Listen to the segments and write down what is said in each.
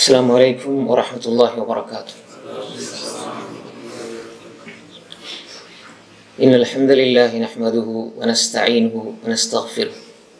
السلام عليكم ورحمة الله وبركاته إن الحمد لله نحمده ونستعينه ونستغفره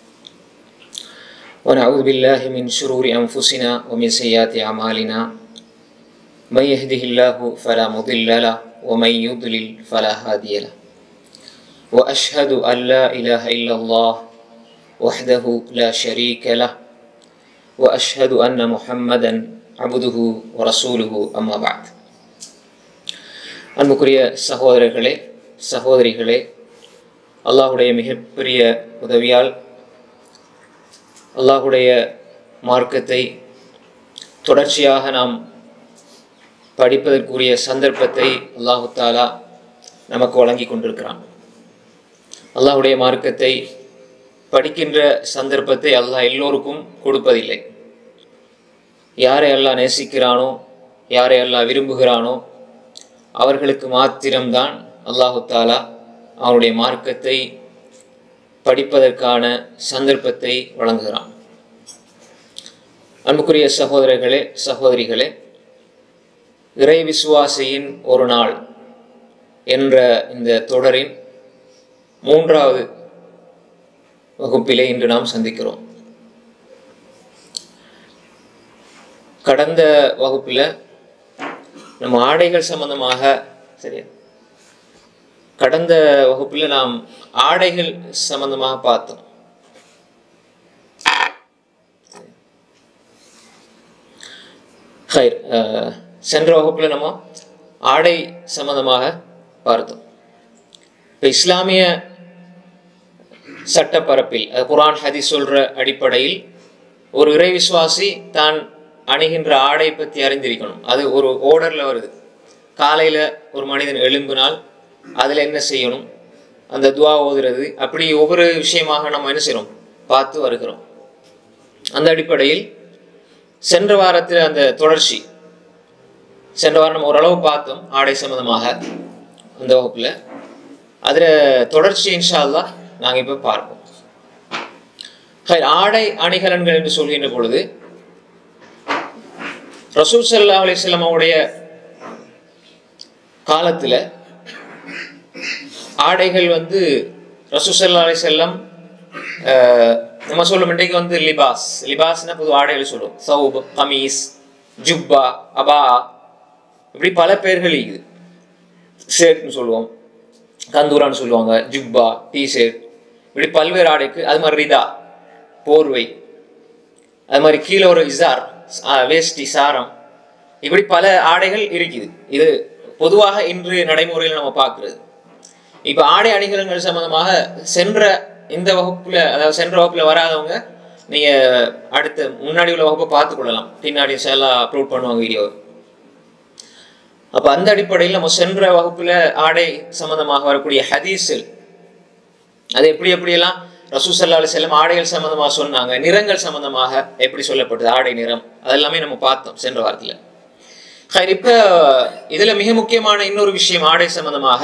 ونعوذ بالله من شرور أنفسنا ومن سيئات أعمالنا من يهده الله فلا مضل له ومن يضلل فلا هادي له وأشهد أن لا إله إلا الله وحده لا شريك له وأشهد أن محمدا عبده ورسوله أما بعد அன்புக்குரிய சகோதரர்களே சகோதரிகளே அல்லாஹுடைய மிகப்பெரிய உதவியால் அல்லாஹுடைய மார்க்கத்தை தொடர்ச்சியாக நாம் படிப்பதற்குரிய சந்தர்ப்பத்தை அல்லாஹு தாலா நமக்கு வழங்கி கொண்டிருக்கிறான் அல்லாஹுடைய மார்க்கத்தை படிக்கின்ற சந்தர்ப்பத்தை அல்லாஹ் எல்லோருக்கும் கொடுப்பதில்லை யாரை அல்லாஹ் நேசிக்கிறானோ யாரை அல்லாஹ் விரும்புகிறானோ அவர்களுக்கு மாத்திரம்தான் அல்லாஹு தாலா அவனுடைய மார்க்கத்தை படிப்பதற்கான சந்தர்ப்பத்தை வழங்குகிறான் அன்புக்குரிய சகோதரர்களே சகோதரிகளே இறை விசுவாசியின் ஒரு நாள் என்ற இந்த தொடரின் மூன்றாவது வகுப்பிலே இன்று நாம் சந்திக்கிறோம் கடந்த வகுப்பில் நம்ம ஆடைகள் சம்பந்தமாக சரியா கடந்த வகுப்பில் நாம் ஆடைகள் சம்பந்தமாக பார்த்தோம் ஹைர் சென்ற வகுப்பில் நம்ம ஆடை சம்பந்தமாக பார்த்தோம் இப்போ இஸ்லாமிய சட்டப்பரப்பில் குரான் ஹதீஸ் சொல்ற அடிப்படையில் ஒரு இறை விசுவாசி தான் அணுகின்ற ஆடை பற்றி அறிந்திருக்கணும் அது ஒரு ஓர்டரில் வருது காலையில் ஒரு மனிதன் எழும்பினால் அதில் என்ன செய்யணும் அந்த துவா ஓதுறது அப்படி ஒவ்வொரு விஷயமாக நம்ம என்ன செய்கிறோம் பார்த்து வருகிறோம் அந்த அடிப்படையில் சென்ற வாரத்தில் அந்த தொடர்ச்சி சென்ற வாரம் நம்ம ஓரளவு பார்த்தோம் ஆடை சம்பந்தமாக அந்த வகுப்பில் அதில் தொடர்ச்சி இன்ஷா அல்லா நாங்கள் இப்போ பார்ப்போம் ஆடை அணிகலன்கள் என்று சொல்கின்ற பொழுது ரசூல் சல்லா அலிஸ்லாம் அவருடைய காலத்தில் ஆடைகள் வந்து ரசூல் சல்லா அலிசல்லாம் நம்ம சொல்லும் இன்றைக்கு வந்து லிபாஸ் லிபாஸ்னா பொது ஆடைகள் சொல்லுவோம் சவுப் கமீஸ் ஜுப்பா அபா இப்படி பல பேர்கள் இருக்குது ஷர்ட்னு சொல்லுவோம் கந்தூரான்னு சொல்லுவாங்க ஜுப்பா டிஷர்ட் இப்படி பல்வேறு ஆடைக்கு அது மாதிரி ரிதா போர்வை அது மாதிரி கீழே ஒரு இசார் வேஷ்டி சாரம் இப்படி பல ஆடைகள் இருக்குது இது பொதுவாக இன்று நடைமுறையில் நம்ம பார்க்குறது இப்போ ஆடை அணிகலன்கள் சம்பந்தமாக சென்ற இந்த வகுப்பில் அதாவது சென்ற வகுப்பில் வராதவங்க நீங்கள் அடுத்த முன்னாடி உள்ள வகுப்பை பார்த்து கொள்ளலாம் பின்னாடி எல்லாம் அப்லோட் பண்ணுவாங்க வீடியோ அப்போ அந்த அடிப்படையில் நம்ம சென்ற வகுப்பில் ஆடை சம்பந்தமாக வரக்கூடிய ஹதீஸில் அது எப்படி எப்படியெல்லாம் ரசூசல்லா அலி செல்லம் ஆடைகள் சம்பந்தமாக சொன்னாங்க நிறங்கள் சம்பந்தமாக எப்படி சொல்லப்பட்டது ஆடை நிறம் அதெல்லாமே நம்ம பார்த்தோம் சென்ற வாரத்தில் ஹைர் இப்போ இதில் மிக முக்கியமான இன்னொரு விஷயம் ஆடை சம்பந்தமாக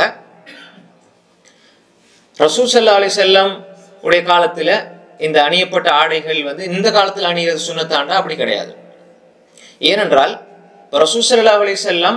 ரசூசல்லா அலி செல்லம் உடைய காலத்தில் இந்த அணியப்பட்ட ஆடைகள் வந்து இந்த காலத்தில் அணிகிறது சுண்ணத்தாண்டா அப்படி கிடையாது ஏனென்றால் ரசூசல்லா அலி செல்லம்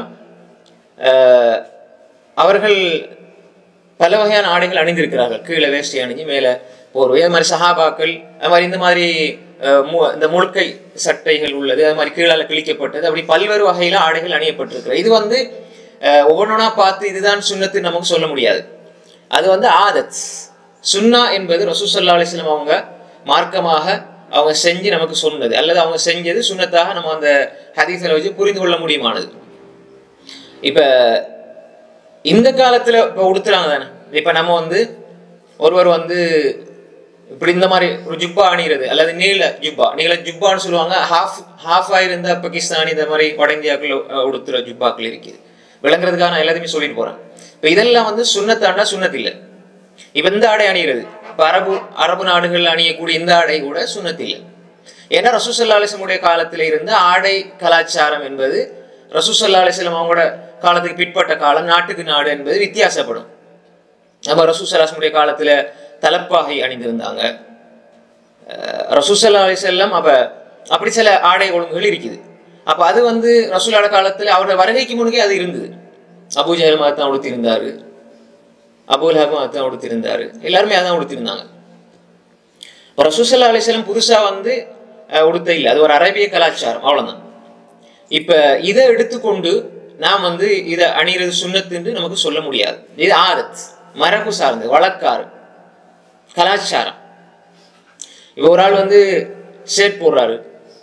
அவர்கள் பல வகையான ஆடைகள் அணிந்திருக்கிறார்கள் கீழே வேஷ்டி அணிஞ்சு மேலே போர்வை அது மாதிரி சஹாபாக்கள் அது மாதிரி இந்த மாதிரி இந்த முழுக்கை சட்டைகள் உள்ளது அது மாதிரி கீழால் கிழிக்கப்பட்டது அப்படி பல்வேறு வகையில் ஆடைகள் அணியப்பட்டிருக்கிறது இது வந்து ஒவ்வொன்றா பார்த்து இதுதான் சுண்ணத்து நமக்கு சொல்ல முடியாது அது வந்து ஆதத் சுன்னா என்பது ரசூசல்லா அலிஸ்லாம் அவங்க மார்க்கமாக அவங்க செஞ்சு நமக்கு சொன்னது அல்லது அவங்க செஞ்சது சுண்ணத்தாக நம்ம அந்த ஹதீஸில் வச்சு புரிந்து கொள்ள முடியுமானது இப்போ இந்த காலத்தில் இப்போ உடுத்துறாங்க தானே இப்போ நம்ம வந்து ஒருவர் வந்து இப்படி இந்த மாதிரி ஒரு ஜுப்பா அணிகிறது அல்லது நீள ஜுப்பா நீள ஜுப்பான்னு சொல்லுவாங்க ஹாஃப் ஹாஃப் ஆயிருந்த பாகிஸ்தானி இந்த மாதிரி வட இந்தியாக்கள் உடுத்துற ஜுப்பாக்கள் இருக்குது விளங்குறதுக்காக நான் எல்லாத்தையுமே சொல்லிட்டு போறேன் இப்போ இதெல்லாம் வந்து சுண்ணத்தாண்டா சுண்ணத்து இல்லை இப்போ இந்த ஆடை அணிகிறது இப்போ அரபு அரபு நாடுகள் அணியக்கூடிய இந்த ஆடை கூட சுண்ணத்து இல்லை ஏன்னா ரசூசல்லா அலிசமுடைய காலத்தில் இருந்த ஆடை கலாச்சாரம் என்பது ரசூசல்லா அலிஸ்லாம் அவங்களோட காலத்துக்கு பிற்பட்ட காலம் நாட்டுக்கு நாடு என்பது வித்தியாசப்படும் நம்ம ரசூசல்லாசமுடைய காலத்தில் தலப்பாகை அணிந்திருந்தாங்க ரசூசல்லா அலி செல்லம் அப்போ அப்படி சில ஆடை ஒழுங்குகள் இருக்குது அப்ப அது வந்து ரசூலோட காலத்துல அவரோட வருகைக்கு முன்னே அது இருந்தது அபூஜஹல் மதத்தான் உடுத்திருந்தாரு அபுல்ஹபும் அதான் உடுத்திருந்தாரு எல்லாருமே அதான் உடுத்திருந்தாங்க இப்போ ரசூசல்லா அலிஸ்லாம் புதுசா வந்து அஹ், உடுத்த இல்லை அது ஒரு அரேபிய கலாச்சாரம் அவ்வளவுதான் இப்ப இதை எடுத்துக்கொண்டு நாம் வந்து இதை அணிகிறது சுண்ணத்துன்னு நமக்கு சொல்ல முடியாது இது ஆதத் மரபு சார்ந்து வழக்காறு கலாச்சாரம் இப்போ ஒரு ஆள் வந்து ஷர்ட் போடுறாரு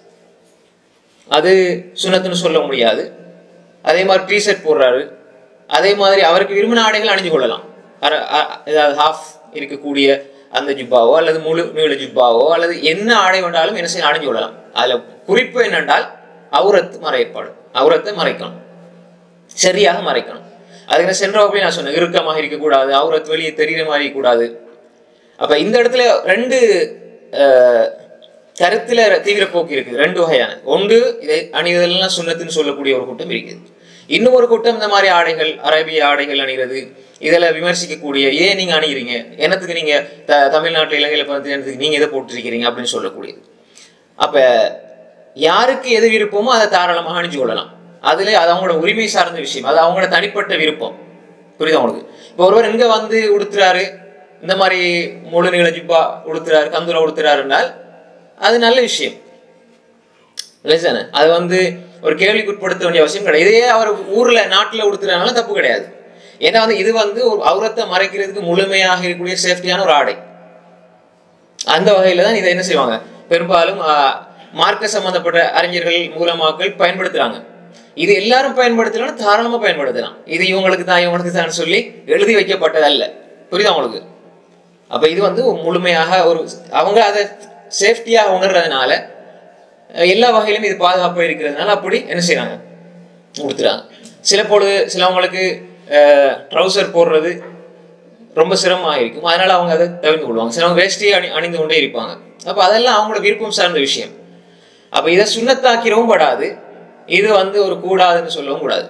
அது சுண்ணத்துன்னு சொல்ல முடியாது அதே மாதிரி டிஷர்ட் போடுறாரு அதே மாதிரி அவருக்கு விரும்பின ஆடைகள் அணிஞ்சு கொள்ளலாம் அர- அ- ஏதாவது ஹாஃப் இருக்கக்கூடிய அந்த ஜுப்பாவோ அல்லது முழு நீள ஜுப்பாவோ அல்லது என்ன ஆடை வேண்டாலும் என்ன செய்ய அணிஞ்சு கொள்ளலாம் அதுல குறிப்பு என்னென்றால் அவுரத் மறைப்பாடு அவுரத்தை மறைக்கணும் சரியாக மறைக்கணும் அதுக்கு நான் சென்ற வகுப்பில் நான் சொன்னேன் இறுக்கமாக இருக்கக்கூடாது அவுரத் வெளியே தெரிகிற மாதிரி இருக்கக்கூடாது அப்ப இந்த இடத்துல ரெண்டு அஹ், கருத்துல தீவிர போக்கு இருக்குது ரெண்டு வகையான ஒன்று இதை அணிவதெல்லாம் சுண்ணத்துன்னு சொல்லக்கூடிய ஒரு கூட்டம் இருக்குது இன்னும் ஒரு கூட்டம் இந்த மாதிரி ஆடைகள் அரேபிய ஆடைகள் அணிகிறது இதில் விமர்சிக்கக்கூடிய ஏன் நீங்க அணிகிறீங்க என்னத்துக்கு நீங்க த தமிழ்நாட்டில் இலங்கையில் பார்த்து என்னத்துக்கு நீங்க இதை போட்டிருக்கிறீங்க அப்படின்னு சொல்லக்கூடியது அப்ப யாருக்கு எது விருப்பமோ அதை தாராளமாக அணிஞ்சு கொள்ளலாம் அதுல அது அவங்களோட உரிமை சார்ந்த விஷயம் அது அவங்களோட தனிப்பட்ட விருப்பம் புரியுதா உங்களுக்கு இப்போ ஒருவர் இங்க வந்து உடுத்துறாரு இந்த மாதிரி முழு நீள ஜிப்பா உடுத்துறாரு கந்துரை உடுத்துறாருனால் அது நல்ல விஷயம் இல்லைதானே அது வந்து ஒரு கேள்விக்கு உட்படுத்த வேண்டிய அவசியம் கிடையாது இதே அவர் ஊர்ல நாட்டுல உடுத்துறதுனால தப்பு கிடையாது ஏன்னா வந்து இது வந்து ஒரு அவுரத்தை மறைக்கிறதுக்கு முழுமையாக இருக்கக்கூடிய சேஃப்டியான ஒரு ஆடை அந்த வகையில தான் இதை என்ன செய்வாங்க பெரும்பாலும் ஆஹ், மார்க்க சம்பந்தப்பட்ட அறிஞர்கள் மூலமாக்கள் பயன்படுத்துறாங்க இது எல்லாரும் பயன்படுத்தலாம் தாராளமா பயன்படுத்தலாம் இது இவங்களுக்கு தான் இவங்களுக்கு தான் சொல்லி எழுதி வைக்கப்பட்டதல்ல புரியுதா உங்களுக்கு அப்ப இது வந்து முழுமையாக ஒரு அவங்க அதை சேஃப்டியாக உணர்றதுனால அஹ், எல்லா வகையிலும் இது பாதுகாப்பாக இருக்கிறதுனால அப்படி என்ன செய்றாங்க கொடுத்துறாங்க சில பொழுது சிலவங்களுக்கு ட்ரௌசர் போடுறது ரொம்ப சிரமமாக இருக்கும் அதனால அவங்க அதை தவிர்த்து கொள்வாங்க சிலவங்க வேஷ்டியை அணி அணிந்து கொண்டே இருப்பாங்க அப்போ அதெல்லாம் அவங்களோட விருப்பம் சார்ந்த விஷயம் அப்போ இதை சுண்ணத்தாக்கிறவும் படாது இது வந்து ஒரு கூடாதுன்னு சொல்லவும் கூடாது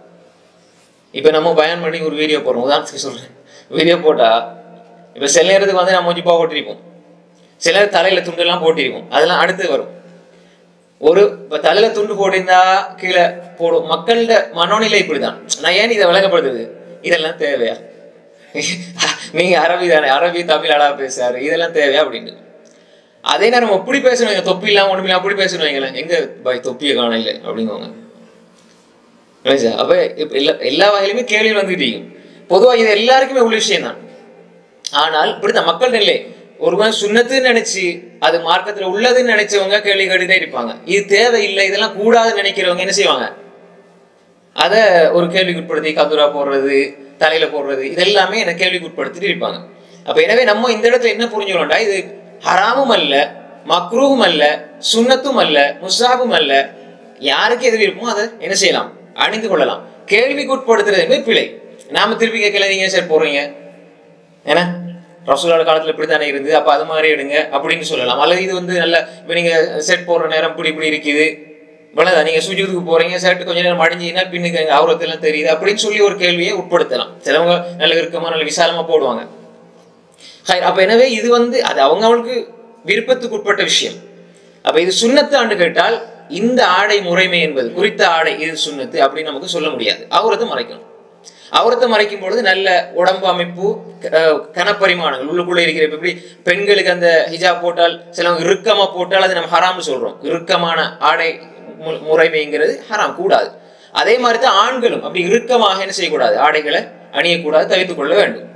இப்போ நம்ம பயன் பண்ணி ஒரு வீடியோ போடுறோம் உதாரணத்துக்கு சொல்கிறேன் வீடியோ போட்டால் இப்போ சில நேரத்துக்கு வந்து நம்ம ஜிப்பா போட்டிருப்போம் சிலர் தலையில் துண்டெல்லாம் போட்டிருப்போம் அதெல்லாம் அடுத்து வரும் ஒரு இப்போ தலையில துண்டு போட்டிருந்தா கீழே போடும் மக்களோட மனோநிலை இப்படிதான் நான் ஏன் இதை விளங்கப்படுத்துது இதெல்லாம் தேவையா நீங்க அரபி தானே அரபி தமிழ் அழகா பேசுறாரு இதெல்லாம் தேவையா அப்படின்னு அதே நேரம் எப்படி பேசணும் தொப்பி இல்லாம ஒண்ணுமே அப்படி பேசணும் வைங்களேன் எங்க பாய் தொப்பியை காண இல்லை அப்படிங்குவாங்க இல்லை சார் அப்ப இப்ப எல்லா எல்லா வகையிலுமே கேள்வி வந்துட்டு பொதுவா இது எல்லாருக்குமே உள்ள விஷயம் தான் ஆனால் இப்படிதான் மக்கள் இல்லை ஒருவன் சுண்ணத்துன்னு நினைச்சு அது மார்க்கத்துல உள்ளதுன்னு நினைச்சவங்க கேள்வி கேட்டுட்டே இருப்பாங்க இது தேவையில்லை இதெல்லாம் கூடாதுன்னு நினைக்கிறவங்க என்ன செய்வாங்க அதை ஒரு கேள்விக்கு உட்படுத்தி கந்துரா போடுறது தலையில போடுறது இதெல்லாமே என்ன கேள்விக்கு உட்படுத்திட்டு இருப்பாங்க அப்ப எனவே நம்ம இந்த இடத்துல என்ன புரிஞ்சுக்கணும்டா இது ஹராமும் அல்ல மக்ரூவும் அல்ல சுன்னத்தும் அல்ல முசாபும் அல்ல யாருக்கு எது விருப்பமோ அதை என்ன செய்யலாம் அணிந்து கொள்ளலாம் கேள்விக்கு உட்படுத்துறதுமே பிழை நாம திருப்பி கேட்கல நீங்க சார் போடுறீங்க ஏன்னா ரசூலோட காலத்துல இப்படி தானே இருந்து அப்ப அது மாதிரி எடுங்க அப்படின்னு சொல்லலாம் அல்லது இது வந்து நல்ல இப்ப நீங்க செட் போடுற நேரம் இப்படி இப்படி இருக்குது இவ்வளவுதான் நீங்க சுஜூதுக்கு போறீங்க ஷர்ட் கொஞ்ச நேரம் மடிஞ்சீங்கன்னா பின்னுக்கு எங்க ஆவரத்தெல்லாம் தெரியுது அப்படின்னு சொல்லி ஒரு கேள்வியை உட்படுத்தலாம் சிலவங்க நல்ல இறுக்கமா நல்ல விசாலமா போடுவாங்க ஹை, அப்ப எனவே இது வந்து அது அவங்க அவங்களுக்கு விருப்பத்துக்கு உட்பட்ட விஷயம் அப்ப இது சுண்ணத்து ஆண்டு கேட்டால் இந்த ஆடை முறைமை என்பது குறித்த ஆடை இது சுண்ணத்து அப்படின்னு நமக்கு சொல்ல முடியாது அவரத்தை மறைக்கணும் அவரத்தை மறைக்கும் பொழுது நல்ல உடம்பு அமைப்பு அஹ், கனப்பரிமாணங்கள் உள்ளுக்குள்ள இருக்கிற இப்ப எப்படி பெண்களுக்கு அந்த ஹிஜாப் போட்டால் சிலவங்க இறுக்கமா போட்டால் அது நம்ம ஹராம்னு சொல்றோம் இறுக்கமான ஆடை மு- முறைமைங்கிறது ஹராம் கூடாது அதே மாதிரி தான் ஆண்களும் அப்படி இறுக்கமாக என்ன செய்யக்கூடாது ஆடைகளை அணியக்கூடாது தவிர்த்துக் கொள்ள வேண்டும்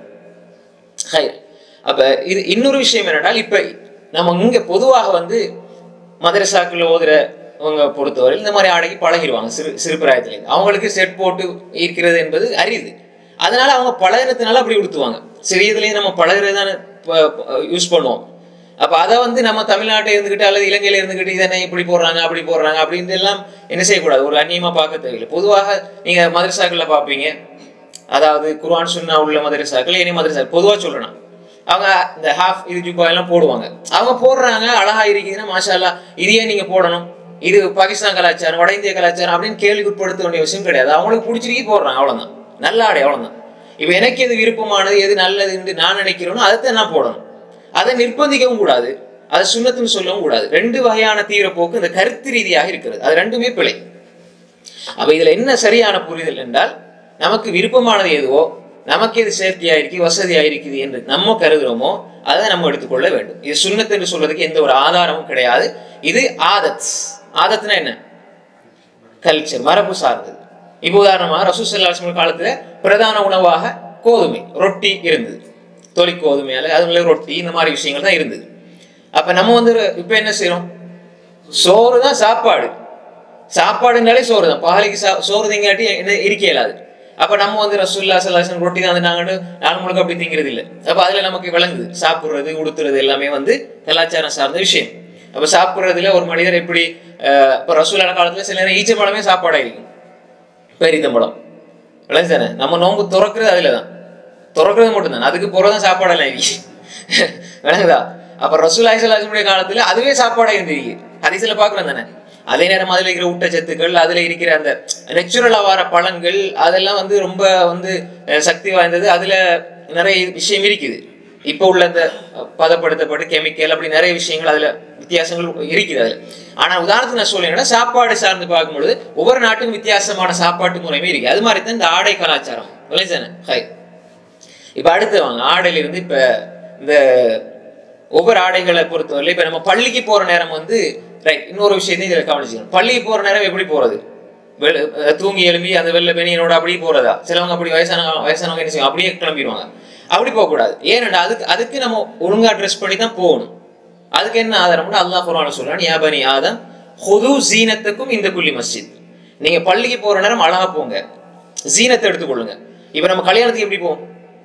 ஹைர் அப்ப இது இன்னொரு விஷயம் என்னென்றால் இப்ப நம்ம இங்க பொதுவாக வந்து மதரசாக்கள் ஓதுறவங்க பொறுத்தவரை இந்த மாதிரி ஆடைக்கு பழகிடுவாங்க சிறு சிறு பிராயத்துலேருந்து அவங்களுக்கு செட் போட்டு இருக்கிறது என்பது அரிது அதனால அவங்க பழகினதுனால அப்படி உடுத்துவாங்க சிறியதுலேயும் நம்ம பழகிறது தானே யூஸ் பண்ணுவோம் அப்ப அதை வந்து நம்ம தமிழ்நாட்டை இருந்துகிட்டு அல்லது இலங்கையில இருந்துகிட்டு இதனை இப்படி போடுறாங்க அப்படி போடுறாங்க அப்படின்னு எல்லாம் என்ன செய்யக்கூடாது ஒரு அந்நியமா பார்க்க தேவையில்லை பொதுவாக நீங்க மதரசாக்கள்ல பார்ப்பீங்க அதாவது குர்ஆன் சுன்னா உள்ள மதரசாக்கள் இனி மதரசா பொதுவா சொல்றேன் அவங்க இந்த ஹாஃப் இது ஜுப்பா எல்லாம் போடுவாங்க அவங்க போடுறாங்க அழகா இருக்குதுன்னா மாஷா அல்லாஹ் இதையே நீங்க போடணும் இது பாகிஸ்தான் கலாச்சாரம் வட இந்திய கலாச்சாரம் அப்படின்னு கேள்விக்கு உட்படுத்த வேண்டிய விஷயம் கிடையாது அவங்களுக்கு பிடிச்சிருக்கி போடுறாங்க அவ்வளவுதான் நல்ல ஆடை அவ்வளவுதான் இப்போ எனக்கு எது விருப்பமானது எது நல்லது என்று நான் நினைக்கிறேனோ அதைத்தான் நான் போடணும் அதை நிர்பந்திக்கவும் கூடாது அதை சுண்ணத்துன்னு சொல்லவும் கூடாது ரெண்டு வகையான தீவிர போக்கு இந்த கருத்து ரீதியாக இருக்கிறது அது ரெண்டுமே பிழை அப்ப இதுல என்ன சரியான புரிதல் என்றால் நமக்கு விருப்பமானது எதுவோ நமக்கு எது சேஃப்டியா இருக்கு வசதியா இருக்குது என்று நம்ம கருதுறோமோ அதை நம்ம எடுத்துக்கொள்ள வேண்டும் இது சுண்ணத் என்று சொல்றதுக்கு எந்த ஒரு ஆதாரமும் கிடையாது இது ஆதத் ஆதத்னா என்ன கல்ச்சர் மரபு சார்ந்தது இப்போ உதாரணமாக ரசூசல்லாஸ்மல் காலத்துல பிரதான உணவாக கோதுமை ரொட்டி இருந்தது தொலி கோதுமையால அதுல ரொட்டி இந்த மாதிரி விஷயங்கள் தான் இருந்தது அப்ப நம்ம வந்து இப்ப என்ன செய்யறோம் சோறு தான் சாப்பாடு சாப்பாடுனாலே சோறு தான் பாலிக்கு சா சோறு திங்காட்டி என்ன இருக்க இயலாது அப்ப நம்ம வந்து ரசூல்லா சல்லாசன் ரொட்டி தான் நாங்கள் நாலு முழுக்க அப்படி திங்கிறது இல்லை அப்ப அதுல நமக்கு விளங்குது சாப்பிடுறது உடுத்துறது எல்லாமே வந்து கலாச்சாரம் சார்ந்த விஷயம் அப்ப சாப்பிடுறதுல ஒரு மனிதர் எப்படி அஹ், இப்ப ரசூலான காலத்துல சில நேரம் ஈச்சம்பழமே சாப்பாடா இருக்கும் பெரித்தம்பழம் விளங்கு தானே நம்ம நோம்பு துறக்கிறது அதுல தான் துறக்கிறது மட்டும்தான் அதுக்கு போறதான் சாப்பாடெல்லாம் இருக்கு விளங்குதா அப்ப ரசூல் ஐசலாசனுடைய காலத்துல அதுவே சாப்பாடா இருந்திருக்கு ஹதீஸ்ல பாக்குறோம் தானே அதே நேரம் அதுல இருக்கிற ஊட்டச்சத்துக்கள் அதுல இருக்கிற அந்த நெச்சுரலா வர பழங்கள் அதெல்லாம் வந்து ரொம்ப வந்து அஹ், சக்தி வாய்ந்தது அதுல நிறைய விஷயம் இருக்குது இப்போ உள்ள இந்த பதப்படுத்தப்பட்டு கெமிக்கல் அப்படி நிறைய விஷயங்கள் அதுல வித்தியாசங்கள் இருக்குது அதுல ஆனா உதாரணத்துக்கு நான் சொல்லேன்னா சாப்பாடு சார்ந்து பார்க்கும்பொழுது ஒவ்வொரு நாட்டுக்கும் வித்தியாசமான சாப்பாட்டு முறையுமே இருக்கு அது மாதிரி தான் இந்த ஆடை கலாச்சாரம் விளைஞ்சானே ஹை இப்ப அடுத்து வாங்க ஆடையில இருந்து இப்ப இந்த ஒவ்வொரு ஆடைகளை பொறுத்தவரை இப்ப நம்ம பள்ளிக்கு போற நேரம் வந்து ரைட் இன்னொரு விஷயத்தையும் இதில் கவனிச்சுக்கணும் பள்ளிக்கு போற நேரம் எப்படி போறது வெள்ள- அஹ் தூங்கி எழும்பி அந்த வெள்ளை பெனியனோட அப்படியே போறதா சிலவங்க அப்படி வயசானவங்க வயசானவங்க என்ன செய்வாங்க அப்படியே கிளம்பிடுவாங்க அப்படி போகக்கூடாது ஏனென்றா அதுக்கு அதுக்கு நம்ம ஒழுங்கா ட்ரெஸ் பண்ணி தான் போகணும் அதுக்கு என்ன ஆதாரம்னா அல்லாஹ் குர்ஆன்ல சொல்றான் யா பனி ஆதம் ஹுது ஜீனத்துக்கும் இந்த குல்லி மஸ்ஜித் நீங்க பள்ளிக்கு போற நேரம் அழகா போங்க ஜீனத்தை எடுத்துக்கொள்ளுங்க இப்ப நம்ம கல்யாணத்துக்கு எப்படி போவோம்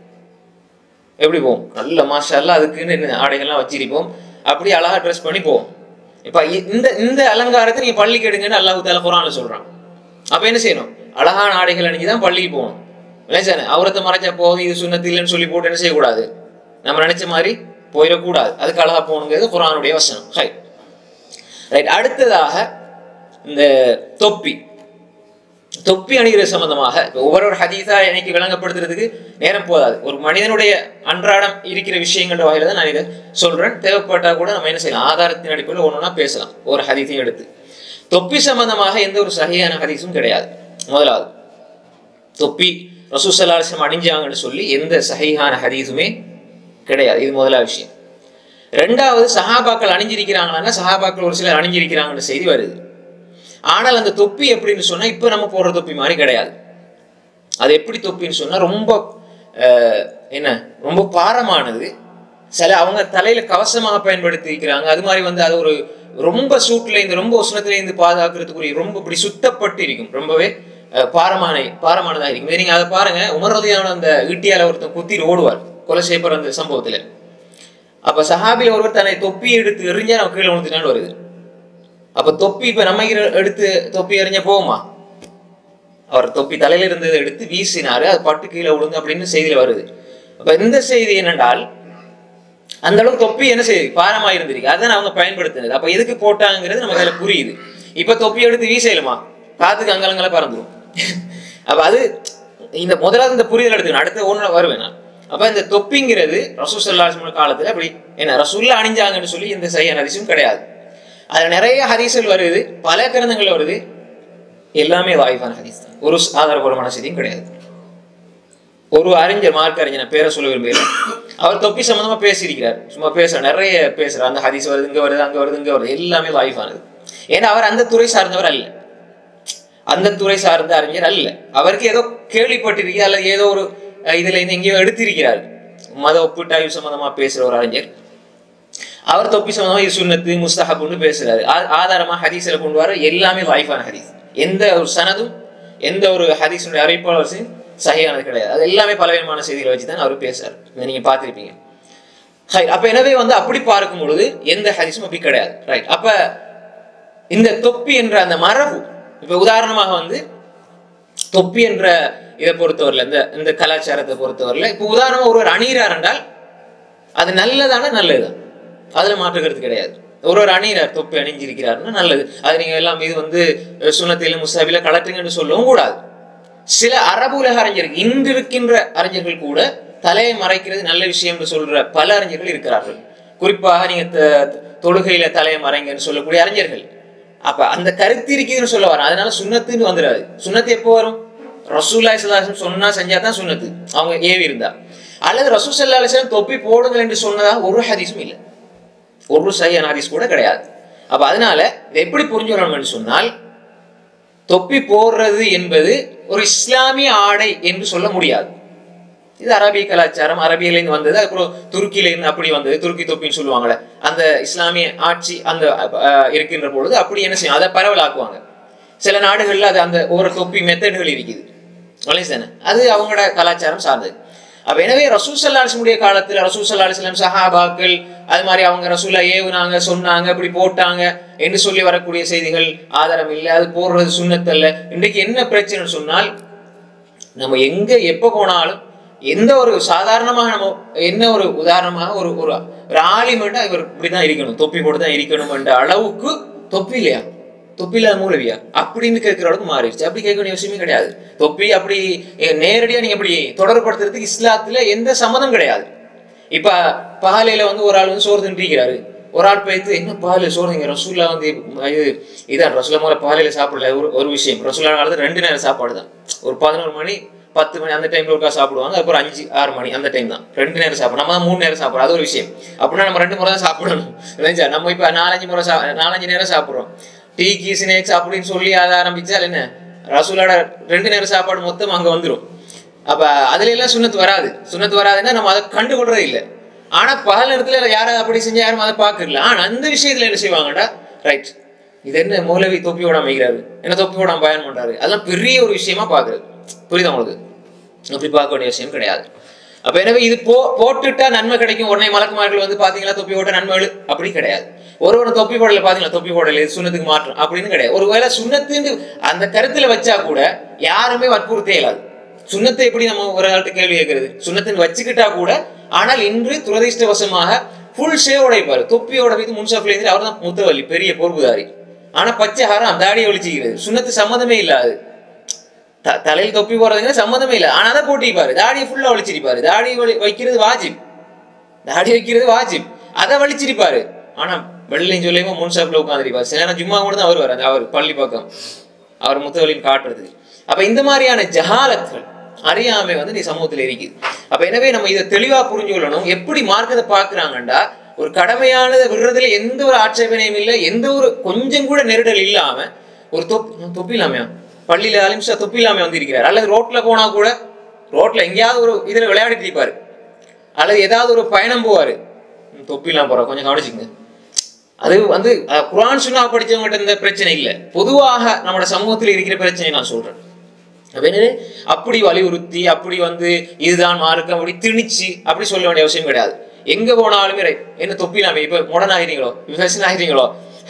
எப்படி போவோம் நல்ல மாஷா அல்லாஹ் அதுக்குன்னு என்ன ஆடைகள்லாம் வச்சிருப்போம் அப்படி அழகா ட்ரெஸ் பண்ணி போவோம் இப்ப இ- இந்த இந்த அலங்காரத்தை நீங்க பள்ளிக்கு எடுங்கன்னு அல்லாஹ் தால குரான்ல சொல்றான் அப்ப என்ன செய்யணும் அழகான ஆடைகள் அணிஞ்சு தான் பள்ளிக்கு போகணும் விளைச்சானே அவரத்தை மறைச்சா போதும் இது சுண்ணத்து இல்லைன்னு சொல்லி போட்டு என்ன செய்யக்கூடாது நம்ம நினைச்ச மாதிரி போயிடக்கூடாது அதுக்கு அழகா போகணுங்கிறது குரானுடைய வசனம் ஹை ரைட் அடுத்ததாக இந்த தொப்பி தொப்பி அணிகிறது சம்பந்தமாக இப்ப ஒவ்வொரு ஒரு ஹதீஸா எனக்கு விளங்கப்படுத்துறதுக்கு நேரம் போதாது ஒரு மனிதனுடைய அன்றாடம் இருக்கிற விஷயங்கள வகையில தான் நான் இதை சொல்றேன் தேவைப்பட்டா கூட நம்ம என்ன செய்யலாம் ஆதாரத்தின் அடிப்படையில் ஒண்ணுனா பேசலாம் ஒரு ஹதீஸையும் எடுத்து தொப்பி சம்பந்தமாக எந்த ஒரு சகியான ஹதீஸும் கிடையாது முதலாவது தொப்பி ரசூசல்லாசம் அணிஞ்சாங்கன்னு சொல்லி எந்த சஹீஹான ஹதீஸுமே கிடையாது இது முதலாவது விஷயம் ரெண்டாவது சஹாபாக்கள் அணிஞ்சிருக்கிறாங்களான்னா சஹாபாக்கள் ஒரு சிலர் அணிஞ்சிருக்கிறாங்கன்னு செய்தி வருது ஆனால் அந்த தொப்பி எப்படின்னு சொன்னா இப்போ நம்ம போடுற தொப்பி மாதிரி கிடையாது அது எப்படி தொப்பின்னு சொன்னா ரொம்ப அஹ், என்ன ரொம்ப பாரமானது சில அவங்க தலையில கவசமாக பயன்படுத்தி இருக்கிறாங்க அது மாதிரி வந்து அது ஒரு ரொம்ப சூட்ல இருந்து ரொம்ப உஷ்ணத்துல இருந்து பாதுகாக்கிறதுக்குரிய ரொம்ப இப்படி சுத்தப்பட்டு இருக்கும் ரொம்பவே அஹ், பாரமான பாரமானதாக இருக்கும் இதை நீங்க அதை பாருங்க உமரதியான அந்த ஈட்டியால ஒருத்தன் குத்திட்டு ஓடுவார் கொலை செய்யப்படுற அந்த சம்பவத்துல அப்ப சஹாபில ஒருவர் தன்னை தொப்பி எடுத்து எறிஞ்சா நம்ம கீழே விழுந்துட்டான்னு வருது அப்ப தொப்பி இப்ப நம்ம இரு- எடுத்து தொப்பி எறிஞ்ச போகுமா அவர் தொப்பி தலையில இருந்ததை எடுத்து வீசினாரு அது பட்டு கீழே விழுந்து அப்படின்னு செய்தியில வருது அப்ப இந்த செய்தி என்னென்றால் அந்த அளவுக்கு தொப்பி என்ன செய்யுது பாரமா இருந்திருக்கு அதான் அவங்க பயன்படுத்தினது அப்ப எதுக்கு போட்டாங்கிறது நமக்கு அதுல புரியுது இப்ப தொப்பி எடுத்து வீசலுமா காத்துக்கு அங்கலங்கள பறந்துடும் அப்ப அது இந்த முதலாவது இந்த புரிதல் எடுத்துக்கணும் அடுத்த ஒண்ணு வருவேன் நான் அப்ப இந்த தொப்பிங்கிறது ரசூசல்லா காலத்துல அப்படி என்ன ரசூல்லா அணிஞ்சாங்கன்னு சொல்லி இந்த சரியான ஹதீஸும் கிடையாது அதுல நிறைய ஹதீஸ்கள் வருது பல கிரந்தங்கள் வருது எல்லாமே வாய்ப்பான ஹதீஸ் தான் ஒரு ஆதாரபூர்வமான செய்தியும் கிடையாது ஒரு அறிஞர் மார்க் அறிஞர் பேரை சொல்ல விரும்பல அவர் தொப்பி சம்பந்தமா பேசியிருக்கிறார் சும்மா பேச நிறைய பேசுறார் அந்த ஹதீஸ் வருது இங்க வருது அங்க வருது இங்க வருது எல்லாமே வாய்ப்பானது ஏன்னா அவர் அந்த துறை சார்ந்தவர் அல்ல அந்த துறை சார்ந்த அறிஞர் அல்ல அவருக்கு ஏதோ கேள்விப்பட்டிருக்கு அல்லது ஏதோ ஒரு அஹ், இதுல இருந்து எங்கேயோ எடுத்திருக்கிறார் மத ஒப்பீட்டாய்வு சம்பந்தமா பேசுற ஒரு அறிஞர் அவர் தொப்பி சம்பந்தமா இது சுன்னத்து முஸ்தஹப்னு பேசுறாரு ஆ- ஆதாரமா ஹதீஸ்ல கொண்டு வர எல்லாமே வாய்ப்பான ஹதீஸ் எந்த ஒரு சனதும் எந்த ஒரு ஹதீஸுடைய அறிவிப்பாளர் சகியானது கிடையாது அது எல்லாமே பலவிதமான செய்திகளை வச்சு தான் அவர் பேசுறாரு இதை நீங்க பார்த்திருப்பீங்க ஹை அப்ப எனவே வந்து அப்படி பார்க்கும் பொழுது எந்த ஹதீஸும் அப்படி கிடையாது ரைட் அப்ப இந்த தொப்பி என்ற அந்த மரபு இப்ப உதாரணமாக வந்து தொப்பி என்ற இதை பொறுத்தவரையில் இந்த இந்த கலாச்சாரத்தை பொறுத்தவரையில் இப்போ உதாரணமா ஒருவர் அணிகிறார் என்றால் அது நல்லதான நல்லது அதுல மாற்றுக்கிறது கிடையாது ஒரு ஒரு அணியிறார் தொப்பி அணிஞ்சிருக்கிறாருன்னா நல்லது அது நீங்க எல்லாம் இது வந்து சுனத்தில முசாபில கலட்டுங்கன்னு சொல்லவும் கூடாது சில அரபு உலக அறிஞர்கள் இன்று இருக்கின்ற அறிஞர்கள் கூட தலையை மறைக்கிறது நல்ல விஷயம் என்று சொல்ற பல அறிஞர்கள் இருக்கிறார்கள் குறிப்பாக நீங்க த- தொழுகையில தலையை மறைங்கன்னு சொல்லக்கூடிய அறிஞர்கள் அப்ப அந்த கருத்து இருக்குதுன்னு சொல்ல வரேன் அதனால சுண்ணத்துன்னு வந்துடாது சுண்ணத்து எப்போ வரும் ரசூல்லா சல்லாஹம் சொன்னா செஞ்சா தான் சுண்ணத்து அவங்க ஏவி இருந்தா அல்லது ரசூல் சல்லா அலிஸ்லாம் தொப்பி போடுங்கள் என்று சொன்னதா ஒரு ஹதீஸும் இல்லை ஒரு சரியான ஹதீஸ் கூட கிடையாது அப்ப அதனால இதை எப்படி புரிஞ்சுக்கணும்னு சொன்னால் தொப்பி போடுறது என்பது ஒரு இஸ்லாமிய ஆடை என்று சொல்ல முடியாது இது அரபிய கலாச்சாரம் அரபியிலேருந்து வந்தது அப்புறம் துருக்கியிலேருந்து அப்படி வந்தது துருக்கி தொப்பின்னு சொல்லுவாங்களே அந்த இஸ்லாமிய ஆட்சி அந்த அஹ், இருக்கின்ற பொழுது அப்படி என்ன செய்யும் அதை பரவலாக்குவாங்க சில நாடுகள்ல அது அந்த ஒரு தொப்பி மெத்தடுகள் இருக்குது வலைசன அது அவங்களோட கலாச்சாரம் சார்ந்தது அப்ப எனவே ரசூல் சல்லா அலிஸ்லமுடைய காலத்துல ரசூல் சல்லா அலிஸ்லாம் சஹாபாக்கள் அது மாதிரி அவங்க ரசூலா ஏவுனாங்க சொன்னாங்க இப்படி போட்டாங்க என்று சொல்லி வரக்கூடிய செய்திகள் ஆதாரம் இல்லை அது போடுறது சுண்ணத்தல்ல இன்றைக்கு என்ன பிரச்சனைன்னு சொன்னால் நம்ம எங்க எப்ப போனாலும் எந்த ஒரு சாதாரணமாக நம்ம என்ன ஒரு உதாரணமாக ஒரு ஒரு ஒரு ஆலிமெண்டா இவர் இப்படிதான் இருக்கணும் தொப்பி போட்டு தான் இருக்கணும் என்ற அளவுக்கு தொப்பி இல்லையா தொப்பி இல்லாத மூலவியா அப்படின்னு கேட்கிற அளவுக்கு மாறிடுச்சு அப்படி கேட்க வேண்டிய விஷயமே கிடையாது தொப்பி அப்படி எ- நேரடியா நீங்க அப்படி தொடர்படுத்துறதுக்கு இஸ்லாத்துல எந்த சம்மதம் கிடையாது இப்ப பகலையில வந்து ஒரு ஆள் வந்து சோறு தின்றிருக்கிறாரு ஒரு ஆள் போயிட்டு என்ன பால் சோறு திங்க ரசூல்லா வந்து இது இதான் ரசூல்லா முதல்ல பாலையில சாப்பிடல ஒரு ஒரு விஷயம் ரசூல்லா காலத்துல ரெண்டு நேரம் சாப்பாடு தான் ஒரு பதினோரு மணி பத்து மணி அந்த டைம்ல ஒருக்கா சாப்பிடுவாங்க அப்புறம் அஞ்சு ஆறு மணி அந்த டைம் தான் ரெண்டு நேரம் சாப்பிடும் நம்ம தான் மூணு நேரம் சாப்பிடுறோம் அது ஒரு விஷயம் அப்படின்னா நம்ம ரெண்டு முறை தான் சாப்பிடணும் இல்லைஞ்சா நம்ம இப்ப நாலஞ்சு முறை சா நாலஞ்சு நேரம் சாப்பிடுறோம் டீ ஸ்நாக்ஸ் அப்படின்னு சொல்லி அதை ஆரம்பிச்சால் என்ன ரசூலோட ரெண்டு நேரம் சாப்பாடு மொத்தம் அங்க வந்துரும் அப்ப அதுல எல்லாம் சுண்ணத்து வராது சுண்ணத்து வராதுன்னா நம்ம அதை கண்டுகொள்றதே இல்லை ஆனா பகல் நேரத்துல யாராவது அப்படி செஞ்சா யாரும் அதை பார்க்கல ஆனா அந்த விஷயத்துல என்ன செய்வாங்கடா ரைட் இது என்ன மௌலவி தொப்பியோட அமைக்கிறாரு என்ன தொப்பியோட பயன் பண்றாரு அதெல்லாம் பெரிய ஒரு விஷயமா பாக்குறது புரியுதா உங்களுக்கு அப்படி பார்க்க வேண்டிய விஷயம் கிடையாது அப்ப எனவே இது போ போட்டுட்டா நன்மை கிடைக்கும் உடனே மலக்குமார்கள் வந்து பாத்தீங்களா தொப்பி போட்ட நன்மைகள் அப்படி கிடையாது ஒரு ஒரு தொப்பி போடல பாத்தீங்களா தொப்பி போடல இது சுண்ணத்துக்கு மாற்றம் அப்படின்னு கிடையாது ஒருவேளை சுண்ணத்துன்னு அந்த கருத்துல வச்சா கூட யாருமே வற்புறுத்தே இயலாது சுண்ணத்தை எப்படி நம்ம ஒரு ஆள்கிட்ட கேள்வி கேட்கறது சுண்ணத்தின் வச்சுக்கிட்டா கூட ஆனால் இன்று துரதிர்ஷ்டவசமாக ஃபுல் ஷேவோட இருப்பாரு தொப்பியோட வைத்து முன்சாஃப்ல இருந்து அவர் தான் முத்தவல்லி பெரிய பொறுப்புதாரி ஆனா பச்சை ஹாரம் தாடியை ஒழிச்சிக்கிறது சுண்ணத்து சம்மதமே இல்லாது த- தலையில் தொப்பி போடுறதுங்க சம்மதமே இல்லை ஆனா அதை போட்டிப்பாரு தாடியை ஃபுல்லா ஒழிச்சிருப்பாரு தாடி ஒளி- வைக்கிறது வாஜிப் தாடி வைக்கிறது வாஜிப் அதை வலிச்சிருப்பாரு ஆனா வெள்ளையும் சொல்லியுமா முன்சாப்ல உட்காந்துருப்பாரு சில நேரம் ஜும்மா கூட தான் வருவார் அந்த அவர் பள்ளி பக்கம் அவர் முத்தவலின்னு காட்டுறது அப்ப இந்த மாதிரியான ஜஹாலத்கள் அறியாமை வந்து நீ சமூகத்துல இருக்குது அப்ப எனவே நம்ம இதை தெளிவா புரிஞ்சு கொள்ளணும் எப்படி மார்க்கத்தை பாக்குறாங்கண்டா ஒரு கடமையானதை விடுறதுல எந்த ஒரு ஆட்சேபனையும் இல்லை எந்த ஒரு கொஞ்சம் கூட நெருடல் இல்லாம ஒரு தொப்பி தொப்பி இல்லாமையா பள்ளியில அலிம்சா தொப்பி இல்லாம வந்திருக்கிறார் அல்லது ரோட்ல போனா கூட ரோட்ல எங்கேயாவது ஒரு இதுல விளையாடிட்டு இருப்பாரு அல்லது ஏதாவது ஒரு பயணம் போவாரு ம், தொப்பி இல்லாம போற கொஞ்சம் கவனிச்சுங்க அது வந்து அஹ், குர்ஆன் சுன்னா படிச்சவங்ககிட்ட இந்த பிரச்சனை இல்லை பொதுவாக நம்மளோட சமூகத்தில் இருக்கிற பிரச்சனை நான் சொல்றேன் அப்ப என்னது அப்படி வலியுறுத்தி அப்படி வந்து இதுதான் மார்க்கம் அப்படி திணிச்சு அப்படி சொல்ல வேண்டிய அவசியம் கிடையாது எங்க போனாலுமே right. என்ன தொப்பி இல்லாம இப்ப முடன் ஆகிறீங்களோ விவசாயம் ஆகிறீங்களோ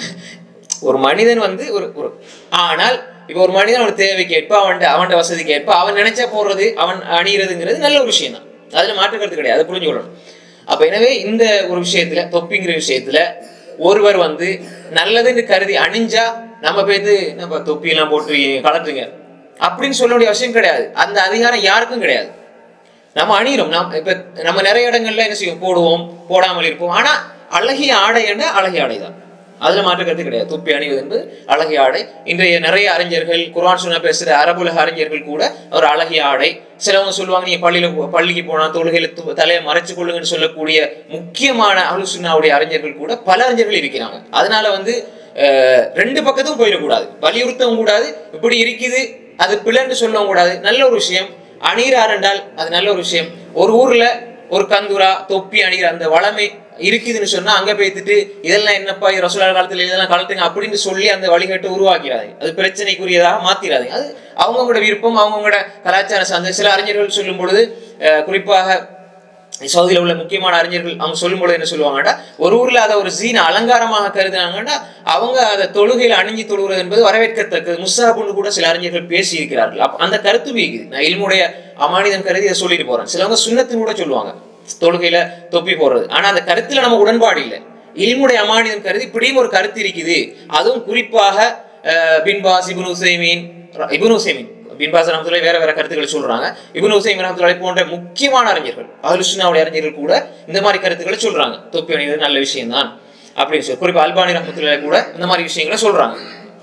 ஒரு மனிதன் வந்து ஒரு ஒரு ஆனால் இப்போ ஒரு மனிதன் அவன் தேவைக்கு ஏற்ப அவன் அவன் வசதிக்கு ஏற்ப அவன் நினைச்சா போடுறது அவன் அணிகிறதுங்கிறது நல்ல ஒரு விஷயம் தான் அதுல மாற்று கருத்து கிடையாது அதை புரிஞ்சுக்கொள்ளணும் அப்ப எனவே இந்த ஒரு விஷயத்துல தொப்பிங்கிற விஷயத்துல ஒருவர் வந்து நல்லதுன்னு கருதி அணிஞ்சா நம்ம போயிட்டு நம்ம தொப்பியெல்லாம் போட்டு கலட்டுங்க அப்படின்னு சொல்ல வேண்டிய அவசியம் கிடையாது அந்த அதிகாரம் யாருக்கும் கிடையாது நம்ம அணிகிறோம் நாம் இப்ப நம்ம நிறைய இடங்கள்ல என்ன செய்வோம் போடுவோம் போடாமல் இருப்போம் ஆனா அழகிய ஆடை என்ற அழகிய ஆடை தான் அதுல மாற்று கருத்து கிடையாது தொப்பி அணிவது என்பது அழகிய ஆடை இன்றைய நிறைய அறிஞர்கள் குர்ஆன் சொன்ன பேசுற அரபுலக அறிஞர்கள் கூட ஒரு அழகிய ஆடை சிலவங்க சொல்லுவாங்க நீங்க பள்ளியில போ- பள்ளிக்கு போனா தொழுகையில து- தலையை மறைச்சு கொள்ளுங்கன்னு சொல்லக்கூடிய முக்கியமான அலுசுன்னாவுடைய அறிஞர்கள் கூட பல அறிஞர்கள் இருக்கிறாங்க அதனால வந்து அஹ், ரெண்டு பக்கத்தும் போயிடக்கூடாது வலியுறுத்தவும் கூடாது இப்படி இருக்குது அது பிள்ளைன்னு சொல்லவும் கூடாது நல்ல ஒரு விஷயம் அணிகிறார் என்றால் அது நல்ல ஒரு விஷயம் ஒரு ஊர்ல ஒரு கந்துரா தொப்பி அணிகிற அந்த வளமை இருக்குதுன்னு சொன்னா அங்க போய்த்துட்டு இதெல்லாம் என்னப்பா இது ரசூலா காலத்துல இதெல்லாம் கலட்டுங்க அப்படின்னு சொல்லி அந்த வழிகாட்டு உருவாக்கிறாங்க அது பிரச்சனைக்குரியதாக மாத்திராதீங்க அது அவங்கவுங்களோட விருப்பம் அவங்கவுங்களோட கலாச்சார சார்ந்த சில அறிஞர்கள் சொல்லும் பொழுது அஹ், குறிப்பாக சவுதியில உள்ள முக்கியமான அறிஞர்கள் அவங்க சொல்லும் பொழுது என்ன சொல்லுவாங்கடா ஒரு ஊர்ல அதை ஒரு சீன அலங்காரமாக கருதுனாங்கன்னா அவங்க அதை தொழுகையில அணிஞ்சு தொழுகிறது என்பது வரவேற்கத்தக்கது முஸ்ஸாபுன்னு கூட சில அறிஞர்கள் பேசி இருக்கிறார்கள் அப்ப அந்த கருத்து வீக்குது நான் இல்முடைய அமானிதம் கருதி இதை சொல்லிட்டு போறேன் சிலவங்க சுண்ணத்துன்னு கூட சொல்லுவாங்க தொழுகையில தொப்பி போடுறது ஆனா அந்த கருத்துல நமக்கு உடன்பாடு இல்லை இல்முடைய அமானிதம் கருதி இப்படியும் ஒரு கருத்து இருக்குது அதுவும் குறிப்பாக அஹ், பின்பாஸ் இபுன் உசைமீன் இபுன் உசைமீன் பின்பாஸ் ரஹமத்துல்லாஹி வேற வேற கருத்துக்களை சொல்றாங்க இப்னு உசைம் ரஹமத்துல்லாஹி போன்ற முக்கியமான அறிஞர்கள் அஹ்லுசுன்னாவுடைய அறிஞர்கள் கூட இந்த மாதிரி கருத்துக்களை சொல்றாங்க தொப்பி அணிவது நல்ல விஷயம் தான் அப்படின்னு சொல்லி குறிப்பா அல்பானி ரஹமத்துல்லாஹி கூட இந்த மாதிரி விஷயங்களை சொல்றாங்க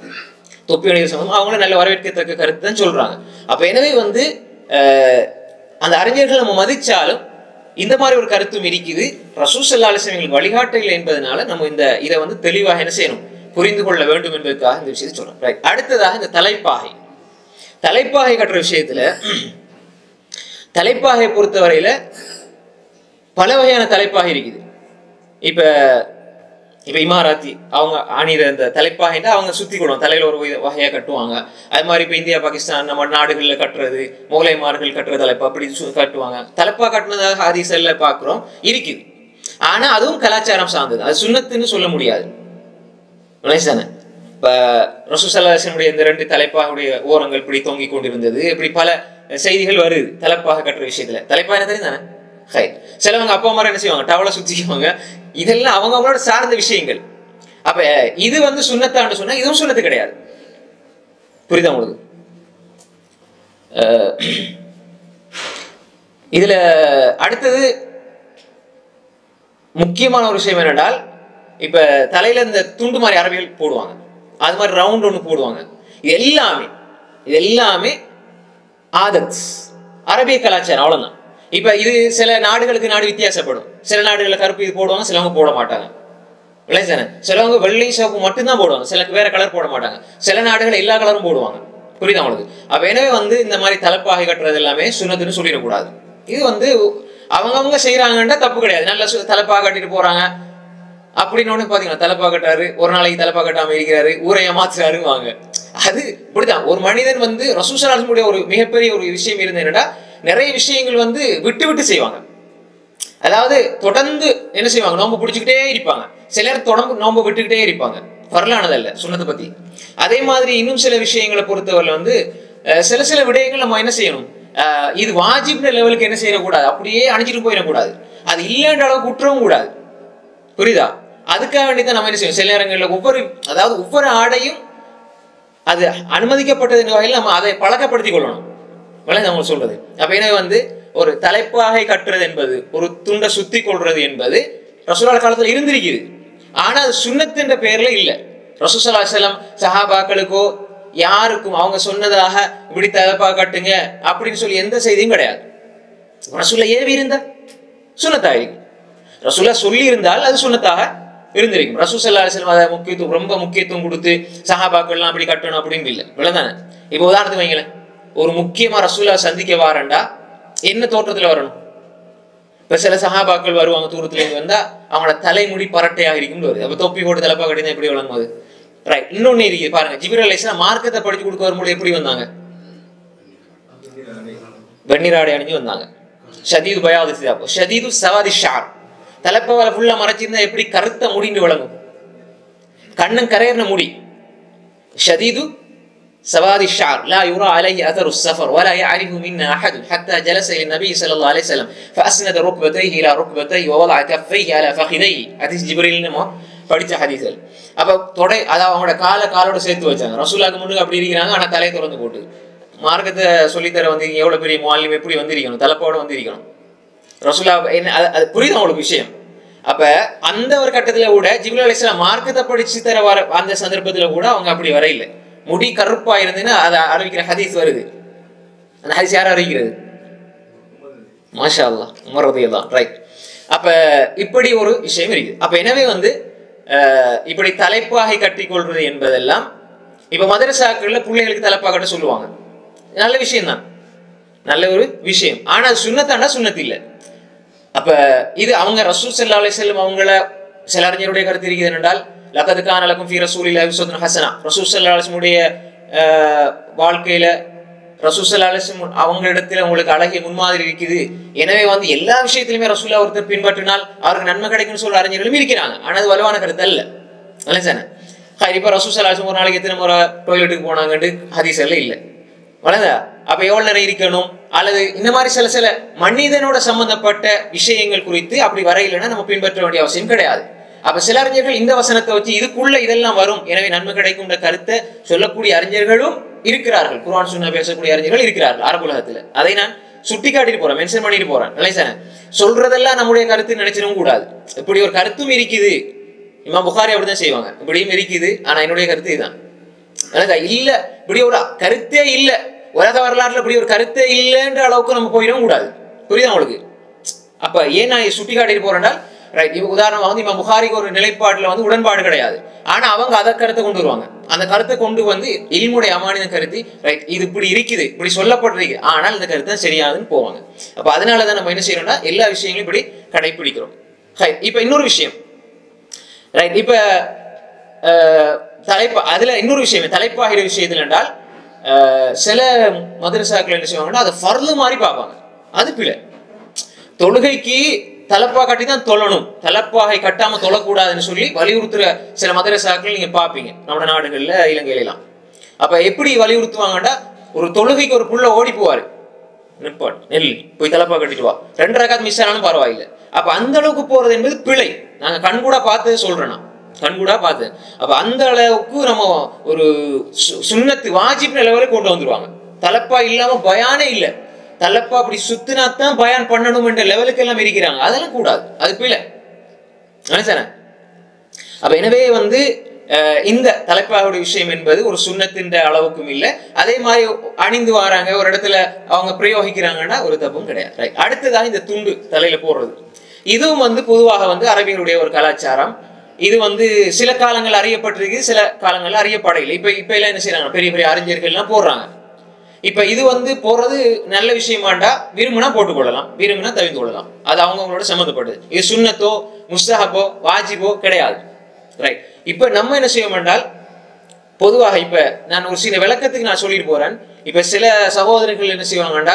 தொப்பி அணிவது சம்பந்தம் அவங்களும் நல்ல வரவேற்கத்தக்க கருத்து தான் சொல்றாங்க அப்ப எனவே வந்து அஹ், அந்த அறிஞர்களை நம்ம மதிச்சாலும் இந்த மாதிரி ஒரு கருத்தும் இருக்குது ரசூசல்லா அலிஸ்லமிகள் வழிகாட்டல் என்பதனால நம்ம இந்த இதை வந்து தெளிவாக என்ன செய்யணும் புரிந்து கொள்ள வேண்டும் என்பதற்காக இந்த விஷயத்தை சொல்றோம் ரைட் அடுத்ததாக இந்த தலைப்பாகை தலைப்பாகை கட்டுற விஷயத்துல தலைப்பாகை பொறுத்தவரையில பல வகையான தலைப்பாகை இருக்குது இப்ப இப்ப இமாராத்தி அவங்க அணிகிற இந்த தலைப்பாகைன்னா அவங்க சுத்தி கொள்வாங்க தலையில ஒரு வித- வகையா கட்டுவாங்க அது மாதிரி இப்ப இந்தியா பாகிஸ்தான் நம்ம நாடுகள்ல கட்டுறது முகலைமார்கள் கட்டுற தலைப்பா அப்படி சு- கட்டுவாங்க தலைப்பா கட்டினதாக ஹதீஸல்ல பாக்குறோம் இருக்குது ஆனா அதுவும் கலாச்சாரம் சார்ந்தது அது சுன்னத்துன்னு சொல்ல முடியாது தானே இப்ப ரசூசல்லாசனுடைய இந்த ரெண்டு தலைப்பாகுடைய ஓரங்கள் இப்படி தொங்கிக் கொண்டிருந்தது இப்படி பல செய்திகள் வருது தலைப்பாக கட்டுற விஷயத்துல தலைப்பா என்ன தெரியும் தானே ஹை சிலவங்க அப்பா அம்மா என்ன செய்வாங்க டவலை சுத்திக்குவாங்க இதெல்லாம் அவங்க அவங்களோட சார்ந்த விஷயங்கள் அப்ப இது வந்து சுண்ணத்தான்னு சொன்னா இதுவும் சுண்ணத்து கிடையாது புரியுதா உங்களுக்கு அஹ், இதுல அடுத்தது முக்கியமான ஒரு விஷயம் என்னென்றால் இப்ப தலையில இந்த துண்டு மாதிரி அரபியல் போடுவாங்க அது மாதிரி ரவுண்ட் ஒன்று போடுவாங்க இது எல்லாமே இது எல்லாமே ஆதத்ஸ் அரபிய கலாச்சாரம் அவ்வளவுதான் இப்ப இது சில நாடுகளுக்கு நாடு வித்தியாசப்படும் சில நாடுகளில் கருப்பு இது போடுவாங்க சிலவங்க போட மாட்டாங்க விளையாதானே சிலவங்க வெள்ளை சிவப்பு மட்டும்தான் போடுவாங்க சில வேற கலர் போட மாட்டாங்க சில நாடுகள் எல்லா கலரும் போடுவாங்க புரியுதா உங்களுக்கு அப்ப எனவே வந்து இந்த மாதிரி தலைப்பாகை கட்டுறது எல்லாமே சுண்ணத்துன்னு சொல்லிடக்கூடாது இது வந்து அவங்கவங்க செய்யறாங்கன்னா தப்பு கிடையாது நல்ல சு- தலைப்பாக கட்டிட்டு போறாங்க அப்படின்னு ஒண்ணு பாத்தீங்கன்னா தலைப்பா கட்டாரு ஒரு நாளைக்கு தலைப்பா கட்டாம இருக்கிறாரு ஊரை ஏமாத்துறாரு வாங்க அது இப்படிதான் ஒரு மனிதன் வந்து ரசூசலாசனுடைய ஒரு மிகப்பெரிய ஒரு விஷயம் இருந்தது என்னடா நிறைய விஷயங்கள் வந்து விட்டு விட்டு செய்வாங்க அதாவது தொடர்ந்து என்ன செய்வாங்க நோன்பு பிடிச்சிக்கிட்டே இருப்பாங்க சிலர் தொடர்ந்து நோன்பு விட்டுக்கிட்டே இருப்பாங்க வரலானதல்ல சுண்ணத்தை பத்தி அதே மாதிரி இன்னும் சில விஷயங்களை பொறுத்தவரை வந்து அஹ், சில சில விடயங்கள் நம்ம என்ன செய்யணும் அஹ், இது வாஜிப்ன லெவலுக்கு என்ன செய்யக்கூடாது அப்படியே அணிஞ்சிட்டு போயிடக்கூடாது அது இல்லைன்ற அளவுக்கு குற்றவும் கூடாது புரியுதா அதுக்காக வேண்டி தான் நம்ம என்ன செய்யணும் சில நேரங்களில் ஒவ்வொரு அதாவது ஒவ்வொரு ஆடையும் அது அனுமதிக்கப்பட்டது வகையில் நம்ம அதை பழக்கப்படுத்திக் கொள்ளணும் விளங்க அவங்க சொல்றது அப்ப எனவே வந்து ஒரு தலைப்பாகை கட்டுறது என்பது ஒரு துண்டை சுத்தி கொள்றது என்பது ரசூலா காலத்துல இருந்திருக்குது ஆனா அது சுன்னத்து என்ற பெயர்ல இல்ல ரசூசல்லா செல்லம் சஹாபாக்களுக்கோ யாருக்கும் அவங்க சொன்னதாக இப்படி தலைப்பா கட்டுங்க அப்படின்னு சொல்லி எந்த செய்தியும் கிடையாது ரசூலா ஏவி இருந்தா சுண்ணத்தாக இருக்கும் ரசூலா சொல்லி இருந்தால் அது சுண்ணத்தாக இருந்திருக்கும் ரசூசல்லா அலிஸ்லாம் அதை முக்கியத்துவம் ரொம்ப முக்கியத்துவம் கொடுத்து சஹாபாக்கள்லாம் அப்படி கட்டணும் அப்படின்னு இல்லை இவ்வளவுதானே இப்போ உதாரணத்துக்கு வைங்களேன் ஒரு முக்கியமா ரசூலா சந்திக்க வாரண்டா என்ன தோற்றத்துல வரணும் இப்ப சில சஹாபாக்கள் வருவாங்க தூரத்துல இருந்து வந்தா அவங்களோட தலைமுடி பரட்டையாக இருக்கும்னு வருது அப்ப தொப்பி போட்டு தலைப்பா கட்டினா எப்படி விளங்கும் அது ரைட் இன்னொன்னு இருக்கு பாருங்க ஜிபிர் அலிஸ்லாம் மார்க்கத்தை படிச்சு கொடுக்க வரும்போது எப்படி வந்தாங்க வெந்நீராடை அணிஞ்சு வந்தாங்க ஷதீது பயாது சிதாப்பு ஷதீது சவாதி ஷார் தலைப்பவரை ஃபுல்லா மறைச்சிருந்தா எப்படி கருத்த முடிந்து விளங்கும் கண்ணன் கரையர்ன முடி ஷதீது سواد الشعر لا يرى عليه أثر السفر ولا يعرف منا أحد حتى جلس إلى النبي صلى الله عليه وسلم فأسند ركبتيه إلى ركبتيه ووضع كفيه على فخذيه حديث جبريل நம்ம படிச்ச ஹதீஸ்கள் அப்ப தொடை அதாவது அவங்களோட கால காலோட சேர்த்து வச்சாங்க ரசூலாக்கு முன்னுக்கு அப்படி இருக்கிறாங்க ஆனா தலையை திறந்து போட்டு மார்க்கத்தை சொல்லித்தர வந்து எவ்வளவு பெரிய மாலியம் எப்படி வந்திருக்கணும் தலைப்போட வந்திருக்கணும் ரசூலா என்ன அது- அது புரியுது உங்களுக்கு விஷயம் அப்ப அந்த ஒரு கட்டத்துல கூட ஜிப்ரல் அலிஸ்லாம் மார்க்கத்தை படிச்சு தர வர அந்த சந்தர்ப்பத்துல கூட அவங்க அப்படி வர இல்லை முடி கருப்பா இருந்துன்னா அதை அறிவிக்கிற ஹதீஸ் வருது அந்த ஹதீஸ் யார் அறிவிக்கிறது மாஷா அல்லா உமர் ரதியல்லாஹ் ரைட் அப்ப இப்படி ஒரு விஷயம் இருக்குது அப்ப எனவே வந்து அஹ், இப்படி தலைப்பாகை கட்டிக்கொள்வது என்பதெல்லாம் இப்ப மதரசாக்கள்ல பிள்ளைகளுக்கு தலைப்பாக கட்ட சொல்லுவாங்க நல்ல விஷயம் தான் நல்ல ஒரு விஷயம் ஆனா அது சுண்ணத்தாண்டா சுண்ணத்து இல்லை அப்ப இது அவங்க ரசூல் ஸல்லல்லாஹு அலைஹி வஸல்லம் அவங்கள சில அறிஞருடைய கருத்து இருக்குது என்றால் லகது கான லக்கும் ஃபீ ரசூலில்லாஹி உஸ்வத்துன் ஹஸனா ரசூல் ஸல்லல்லாஹு அலைஹி வஸல்லம் உடைய அஹ், வாழ்க்கையில ரசூல் ஸல்லல்லாஹு அலைஹி வஸல்லம் அவங்க இடத்துல உங்களுக்கு அழகிய முன்மாதிரி இருக்குது எனவே வந்து எல்லா விஷயத்திலுமே ரசூல்லா ஒருத்தர் பின்பற்றினால் அவருக்கு நன்மை கிடைக்கும்னு சொல்ற அறிஞர்களும் இருக்கிறாங்க ஆனா அது வலுவான கருத்து அல்ல அல்ல இப்போ ரசூல் ஸல்லல்லாஹு அலைஹி வஸல்லம் ஒரு நாளைக்கு எத்தனை முறை டாய்லெட்டுக்கு போனாங்கன்ட்டு ஹதீஸ் எல்லாம் இல்லை வளதா அப்ப எவ்வளவு நேரம் இருக்கணும் அல்லது இந்த மாதிரி சில சில மனிதனோட சம்பந்தப்பட்ட விஷயங்கள் குறித்து அப்படி வரையிலன்னா நம்ம பின்பற்ற வேண்டிய அவசியம் கிடையாது அப்ப சில அறிஞர்கள் இந்த வசனத்தை வச்சு இதுக்குள்ள இதெல்லாம் வரும் எனவே நன்மை கிடைக்கும்ன்ற கருத்தை சொல்லக்கூடிய அறிஞர்களும் இருக்கிறார்கள் குர்ஆன் சுன்னா பேசக்கூடிய அறிஞர்கள் இருக்கிறார்கள் அரபு உலகத்துல அதை நான் சுட்டி காட்டிட்டு போறேன் மென்ஷன் பண்ணிட்டு போறேன் நிலைசான சொல்றதெல்லாம் நம்முடைய கருத்து நினைச்சிடவும் கூடாது இப்படி ஒரு கருத்தும் இருக்குது இமாம் புகாரி அப்படிதான் செய்வாங்க இப்படியும் இருக்குது ஆனா என்னுடைய கருத்து இதுதான் எனக்கு இல்ல இப்படி ஒரு கருத்தே இல்ல உலக வரலாறுல இப்படி ஒரு கருத்தே இல்லைன்ற அளவுக்கு நம்ம போயிடவும் கூடாது புரியுதா உங்களுக்கு அப்ப ஏன் நான் இதை சுட்டி காட்டிட்டு போறேன்னால் ரைட் இப்போ உதாரணமா வந்து இப்போ புகாரிக்கு ஒரு நிலைப்பாடுல வந்து உடன்பாடு கிடையாது ஆனா அவங்க அதை கருத்தை கொண்டு வருவாங்க அந்த கருத்தை கொண்டு வந்து இல்முடைய அமானித கருத்தி ரைட் இது இப்படி இருக்குது இப்படி சொல்லப்பட்டிருக்கு ஆனால் இந்த கருத்து தான் சரியாதுன்னு போவாங்க அப்ப அதனால தான் நம்ம என்ன செய்யறோம்னா எல்லா விஷயங்களும் இப்படி கடைபிடிக்கிறோம் ரைட் இப்போ இன்னொரு விஷயம் ரைட் இப்போ தலைப்பு அதுல இன்னொரு விஷயம் தலைப்பாகிற விஷயத்துல என்றால் அஹ், சில மதரசாக்கள் என்ன செய்வாங்கன்னா அதை ஃபர்லு மாதிரி பார்ப்பாங்க அது பிழை தொழுகைக்கு தலப்பா கட்டி தான் தொழணும் தலப்பாகை கட்டாம தொழக்கூடாதுன்னு சொல்லி வலியுறுத்துற சில மதரசாக்கள் நீங்க பாப்பீங்க நம்ம நாடுகள்ல இலங்கையில எல்லாம் அப்ப எப்படி வலியுறுத்துவாங்கன்னா ஒரு தொழுகைக்கு ஒரு புள்ள ஓடி போவாரு நிப்பாட் நெல் போய் தலப்பா கட்டிட்டு வா ரெண்டு ரகாத் மிஸ் ஆனாலும் பரவாயில்லை அப்ப அந்த அளவுக்கு போறது என்பது பிழை நாங்க கண்கூடா பார்த்து சொல்றேன் நான் கண்கூடா பார்த்து அப்ப அந்த அளவுக்கு நம்ம ஒரு சு- சுன்னத்து வாஜிப் லெவலுக்கு கொண்டு வந்துருவாங்க தலப்பா இல்லாம பயானே இல்லை தலப்பா அப்படி சுத்தினா தான் பயான் பண்ணணும் என்ற லெவலுக்கு எல்லாம் இருக்கிறாங்க அதெல்லாம் கூடாது அது பிழை நினைச்சேன் அப்ப எனவே வந்து அஹ், இந்த தலைப்பாவுடைய விஷயம் என்பது ஒரு சுண்ணத்தின் அளவுக்கும் இல்லை அதே மாதிரி அணிந்து வராங்க ஒரு இடத்துல அவங்க பிரயோகிக்கிறாங்கன்னா ஒரு தப்பும் கிடையாது Right. அடுத்ததாக இந்த துண்டு தலையில போடுறது இதுவும் வந்து பொதுவாக வந்து அரபிகளுடைய ஒரு கலாச்சாரம் இது வந்து சில காலங்கள் அறியப்பட்டிருக்கு சில காலங்கள் அறியப்படையில்லை இப்ப இப்ப எல்லாம் என்ன செய்யறாங்க பெரிய பெரிய அறிஞர்கள் எல்லாம் போடுறாங்க இப்ப இது வந்து போறது நல்ல விஷயமாண்டா விரும்பினா போட்டுக்கொள்ளலாம் விரும்பினா தவிர்த்து கொள்ளலாம் அது அவங்கவங்களோட சம்மந்தப்படுது இது சுன்னத்தோ முஸ்தஹபோ வாஜிபோ கிடையாது ரைட் இப்ப நம்ம என்ன செய்வோம் என்றால் பொதுவாக இப்ப நான் ஒரு சில விளக்கத்துக்கு நான் சொல்லிட்டு போறேன் இப்ப சில சகோதரர்கள் என்ன செய்வாங்கண்டா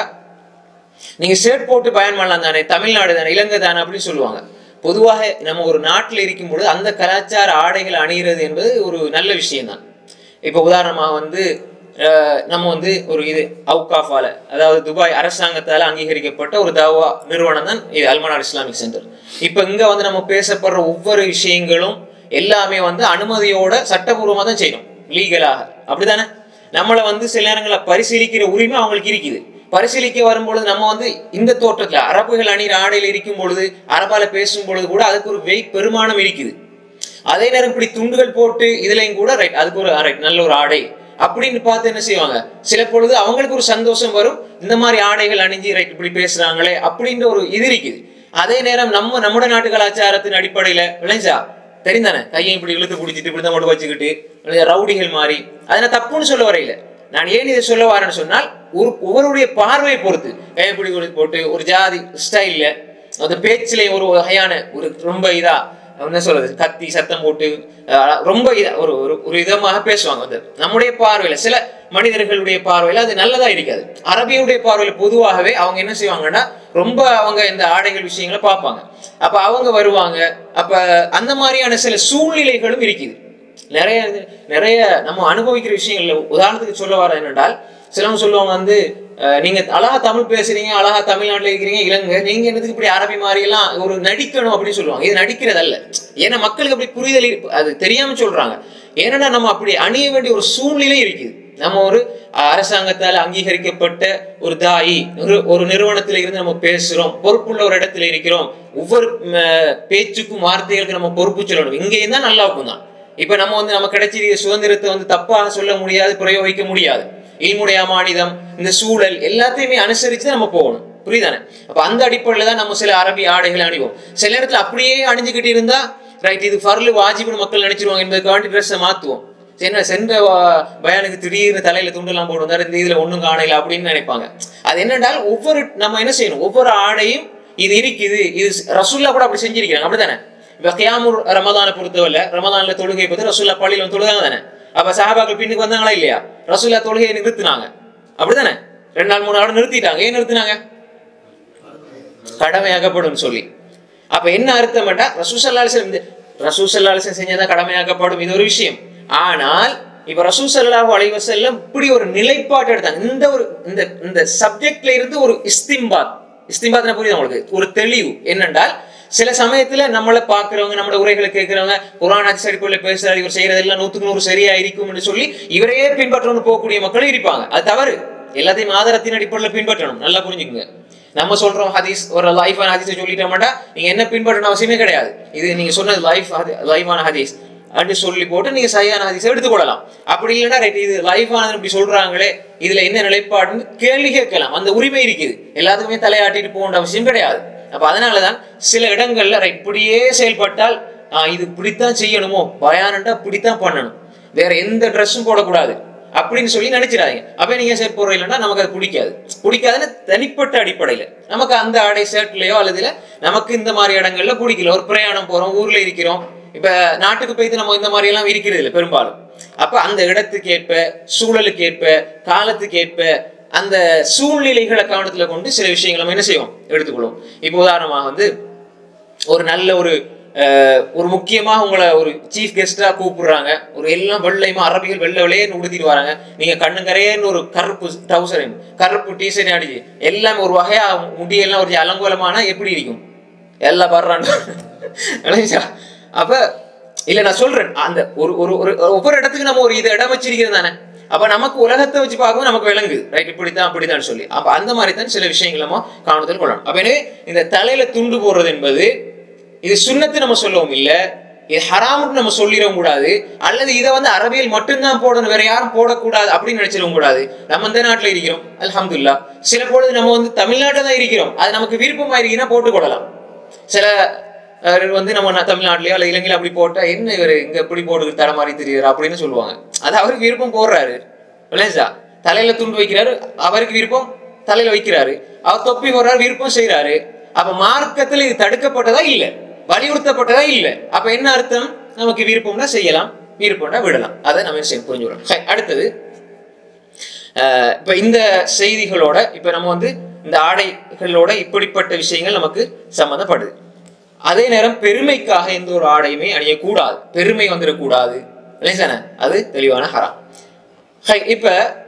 நீங்க ஷர்ட் போட்டு பயன் பண்ணலாம் தானே தமிழ்நாடு தானே இலங்கை தானே அப்படின்னு சொல்லுவாங்க பொதுவாக நம்ம ஒரு நாட்டில் இருக்கும் பொழுது அந்த கலாச்சார ஆடைகளை அணிகிறது என்பது ஒரு நல்ல விஷயம்தான் இப்போ உதாரணமாக வந்து அஹ், நம்ம வந்து ஒரு இது அவுகாஃபால அதாவது துபாய் அரசாங்கத்தால் அங்கீகரிக்கப்பட்ட ஒரு தவா நிறுவனம் தான் இது அல்மனார் இஸ்லாமிக் சென்டர் இப்போ இங்க வந்து நம்ம பேசப்படுற ஒவ்வொரு விஷயங்களும் எல்லாமே வந்து அனுமதியோட சட்டபூர்வமாக தான் செய்யணும் லீகலாக அப்படிதானே நம்மளை வந்து சில நேரங்களில் பரிசீலிக்கிற உரிமை அவங்களுக்கு இருக்குது பரிசீலிக்க வரும்பொழுது நம்ம வந்து இந்த தோற்றத்துல அரபுகள் அணிகிற ஆடையில் இருக்கும் பொழுது அரபால பேசும் பொழுது கூட அதுக்கு ஒரு வெயிட் பெருமானம் இருக்குது அதே நேரம் இப்படி துண்டுகள் போட்டு இதுலயும் கூட ரைட் அதுக்கு ஒரு ரைட் நல்ல ஒரு ஆடை அப்படின்னு பார்த்து என்ன செய்வாங்க சில பொழுது அவங்களுக்கு ஒரு சந்தோஷம் வரும் இந்த மாதிரி ஆடைகள் அணிஞ்சு ரைட் இப்படி பேசுறாங்களே அப்படின்ற ஒரு இது இருக்குது அதே நேரம் நம்ம நம்முடைய நாட்டு கலாச்சாரத்தின் அடிப்படையில விளைஞ்சா தெரிந்தானே கையை இப்படி இழுத்து பிடிச்சிட்டு இப்படி தான் மட்டும் வச்சுக்கிட்டு இல்ல ரவுடிகள் மாதிரி அதை நான் தப்புன்னு சொல்ல வரையில நான் ஏன் இதை சொல்ல வரேன்னு சொன்னால் ஒரு ஒவ்வொருடைய பார்வையை பொறுத்து கையை இப்படி கொடுத்து போட்டு ஒரு ஜாதி ஸ்டைல்ல அந்த பேச்சிலே ஒரு வகையான ஒரு ரொம்ப இதா என்ன சொல்றது கத்தி சத்தம் போட்டு அஹ், ரொம்ப இதா ஒரு ஒரு ஒரு விதமாக பேசுவாங்க வந்து நம்முடைய பார்வையில சில மனிதர்களுடைய பார்வையில அது நல்லதா இருக்காது அரபியுடைய பார்வையில பொதுவாகவே அவங்க என்ன செய்வாங்கன்னா ரொம்ப அவங்க இந்த ஆடைகள் விஷயங்களை பார்ப்பாங்க அப்ப அவங்க வருவாங்க அப்ப அந்த மாதிரியான சில சூழ்நிலைகளும் இருக்குது நிறைய இது- நிறைய நம்ம அனுபவிக்கிற விஷயங்கள்ல உதாரணத்துக்கு சொல்ல வர என்னென்றால் சிலவங்க சொல்லுவாங்க வந்து அஹ், நீங்க அழகா தமிழ் பேசுறீங்க அழகா தமிழ்நாட்டுல இருக்கிறீங்க இலங்கை நீங்க என்னதுக்கு இப்படி அரபி மாதிரி எல்லாம் ஒரு நடிக்கணும் அப்படின்னு சொல்லுவாங்க இது நடிக்கிறது அல்ல ஏன்னா மக்களுக்கு அப்படி புரிதல் இரு- அது தெரியாம சொல்றாங்க ஏன்னா நம்ம அப்படி அணிய வேண்டிய ஒரு சூழ்நிலை இருக்குது நம்ம ஒரு அரசாங்கத்தால் அங்கீகரிக்கப்பட்ட ஒரு தாயி ஒரு ஒரு நிறுவனத்துல இருந்து நம்ம பேசுறோம் பொறுப்புள்ள ஒரு இடத்துல இருக்கிறோம் ஒவ்வொரு ம, பேச்சுக்கும் வார்த்தைகளுக்கு நம்ம பொறுப்பு சொல்லணும் இங்கேயும் தான் நல்லா இருக்கும் தான் இப்ப நம்ம வந்து நம்ம கிடைச்சிருக்க சுதந்திரத்தை வந்து தப்பாக சொல்ல முடியாது பிரயோகிக்க முடியாது இல்முடைய அமானிதம் இந்த சூழல் எல்லாத்தையுமே அனுசரிச்சு தான் நம்ம போகணும் புரியுதானே அப்ப அந்த அடிப்படையில தான் நம்ம சில அரபி ஆடைகளை அணிவோம் சில நேரத்துல அப்படியே அணிஞ்சுக்கிட்டு இருந்தா ரைட் இது ஃபர்லு வாஜிப்னு மக்கள் நினைச்சிருவாங்க என்பதுக்காண்டி ட்ரெஸ்ஸை மாத்துவோம் என்ன சென்ற வா- பயானுக்கு திடீர்னு தலையில துண்டெல்லாம் போடுவார் இந்த இதுல ஒண்ணும் காணல அப்படின்னு நினைப்பாங்க அது என்னென்றால் ஒவ்வொரு நம்ம என்ன செய்யணும் ஒவ்வொரு ஆடையும் இது இருக்குது இது ரசூல்லா கூட அப்படி செஞ்சிருக்கிறாங்க அப்படிதானே இப்ப கியாமுர் ரமதானை பொறுத்தவரை ரமதான்ல தொழுகை பத்தி ரசூல்லா பள்ளியில வந்து தொழுகாங்க தானே அப்ப சஹாபாக்கள் பின்னுக்கு வந்தாங்களா இல்லையா ரசூல்லா தொழுகையை நிறுத்தினாங்க அப்படிதானே ரெண்டு நாள் மூணு நாள் நிறுத்திட்டாங்க ஏன் நிறுத்தினாங்க கடமையாக்கப்படும் சொல்லி அப்ப என்ன அர்த்தம்டா ரசூசல்லாசன் ரசூசல்லாசன் செஞ்சதான் கடமையாக்கப்படும் இது ஒரு விஷயம் ஆனால் இப்ப ரசூசல்லாஹு அலைஹி வஸல்லம் இப்படி ஒரு நிலைப்பாடு எடுத்தாங்க இந்த ஒரு இந்த இந்த சப்ஜெக்ட்ல இருந்து ஒரு இஸ்திம்பாத் இஸ்திம்பாத்னா புரியுது உங்களுக்கு ஒரு தெளிவு என்னென்றால் சில சமயத்துல நம்மளை பாக்குறவங்க நம்மளோட உரைகளை கேட்கிறவங்க குரான் ஹதீஸ் அடிப்படையில் பேசுறாரு இவர் செய்யறதெல்லாம் நூத்துக்கு நூறு சரியா இருக்கும்னு சொல்லி இவரையே பின்பற்றணும்னு போகக்கூடிய மக்களும் இருப்பாங்க அது தவறு எல்லாத்தையும் ஆதாரத்தின் அடிப்படையில் பின்பற்றணும் நல்லா புரிஞ்சுக்குங்க நம்ம சொல்றோம் ஹதீஸ் ஒரு லைஃபான ஹதீஸ் சொல்லிட்டோம்டா நீங்க என்ன பின்பற்றணும் அவசியமே கிடையாது இது நீங்க சொன்னது லைஃப் லைஃபான ஹதீஸ் அப்படி சொல்லி போட்டு நீங்க சரியான ஹதீஸை எடுத்துக்கொள்ளலாம் அப்படி இல்லைன்னா ரைட் இது லைஃப் ஆனது இப்படி சொல்றாங்களே இதுல என்ன நிலைப்பாடுன்னு கேள்வி கேட்கலாம் அந்த உரிமை இருக்குது எல்லாத்துக்குமே தலையாட்டிட்டு போக வேண்டிய அவசியம் கிடையாது அப்ப அதனாலதான் சில இடங்கள்ல ரைட் இப்படியே செயல்பட்டால் ஆஹ் இது இப்படித்தான் செய்யணுமோ பயானண்டா இப்படித்தான் பண்ணணும் வேற எந்த ட்ரெஸ்ஸும் போடக்கூடாது அப்படின்னு சொல்லி நினைச்சிடாதீங்க அப்ப நீங்க ஷர்ட் போடுற இல்லைன்னா நமக்கு அது பிடிக்காது பிடிக்காதுன்னு தனிப்பட்ட அடிப்படையில நமக்கு அந்த ஆடை ஷர்ட்லயோ அல்லது இல்ல நமக்கு இந்த மாதிரி இடங்கள்ல பிடிக்கல ஒரு பிரயாணம் போறோம் ஊர்ல இருக்கிறோம் இப்ப நாட்டுக்கு போயிட்டு நம்ம இந்த மாதிரி எல்லாம் இருக்கிறது இல்லை பெரும்பாலும் அப்ப அந்த இடத்துக்கு ஏற்ப சூழலுக்கு ஏற்ப காலத்துக்கு ஏற்ப அந்த சூழ்நிலைகளை கவனத்துல கொண்டு சில விஷயங்களை நம்ம என்ன செய்வோம் எடுத்துக்கொள்வோம் இப்போ உதாரணமாக வந்து ஒரு நல்ல ஒரு அஹ், ஒரு முக்கியமாக உங்களை ஒரு சீஃப் கெஸ்டா கூப்பிடுறாங்க ஒரு எல்லாம் வெள்ளையுமா அரபிகள் வெள்ளை வெள்ளையன்னு உடுத்திட்டு வராங்க நீங்க கண்ணுங்கரையன்னு ஒரு கருப்பு டவுசர் கருப்பு டிஷர்ட் அடிச்சு எல்லாமே ஒரு வகையா முடியெல்லாம் ஒரு அலங்கோலமானா எப்படி இருக்கும் எல்லாம் படுறான்னு அப்ப இல்ல நான் சொல்றேன் அந்த ஒரு ஒரு ஒரு ஒவ்வொரு இடத்துக்கு நம்ம ஒரு இதை இடம் வச்சிருக்கிறது தானே அப்ப நமக்கு உலகத்தை வச்சு பார்க்கும்போது நமக்கு விளங்குது ரைட் இப்படித்தான் அப்படித்தான் சொல்லி அப்ப அந்த மாதிரி தான் சில விஷயங்கள் நம்ம கவனத்தில் கொள்ளணும் அப்ப எனவே இந்த தலையில துண்டு போடுறது என்பது இது சுண்ணத்து நம்ம சொல்லவும் இல்ல இது ஹராமுன்னு நம்ம சொல்லிடவும் கூடாது அல்லது இதை வந்து அரபியல் மட்டும்தான் போடணும் வேற யாரும் போடக்கூடாது அப்படின்னு நினைச்சிடவும் கூடாது நம்ம இந்த நாட்டுல இருக்கிறோம் அல்ஹம்துலில்லா சில பொழுது நம்ம வந்து தமிழ்நாட்டில் தான் இருக்கிறோம் அது நமக்கு விருப்பமா இருக்குன்னா போட்டுக்கொள்ளலாம் சில அஹ், வந்து நம்ம நா- தமிழ்நாட்டிலயோ அல்ல இலங்கையில அப்படி போட்டா என்ன இவர் இங்க இப்படி போட்டு தர மாதிரி தெரியுறாரு அப்படின்னு சொல்லுவாங்க அது அவருக்கு விருப்பம் போடுறாரு விளையாசா தலையில துண்டு வைக்கிறாரு அவருக்கு விருப்பம் தலையில வைக்கிறாரு அவர் தொப்பி போடுறாரு விருப்பம் செய்யறாரு அப்ப மார்க்கத்துல இது தடுக்கப்பட்டதா இல்ல வலியுறுத்தப்பட்டதா இல்ல அப்ப என்ன அர்த்தம் நமக்கு விருப்பம்னா செய்யலாம் விருப்பம்னா விடலாம் அதை நம்ம என்ன செய்யணும் புரிஞ்சுக்கிறோம் சரி, அடுத்தது அஹ் இப்ப இந்த செய்திகளோட இப்ப நம்ம வந்து இந்த ஆடைகளோட இப்படிப்பட்ட விஷயங்கள் நமக்கு சம்மந்தப்படுது அதே நேரம் பெருமைக்காக எந்த ஒரு ஆடையுமே அணியக்கூடாது பெருமை வந்துடக்கூடாது இல்லைதானே அது தெளிவான ஹராம் ஹை, இப்ப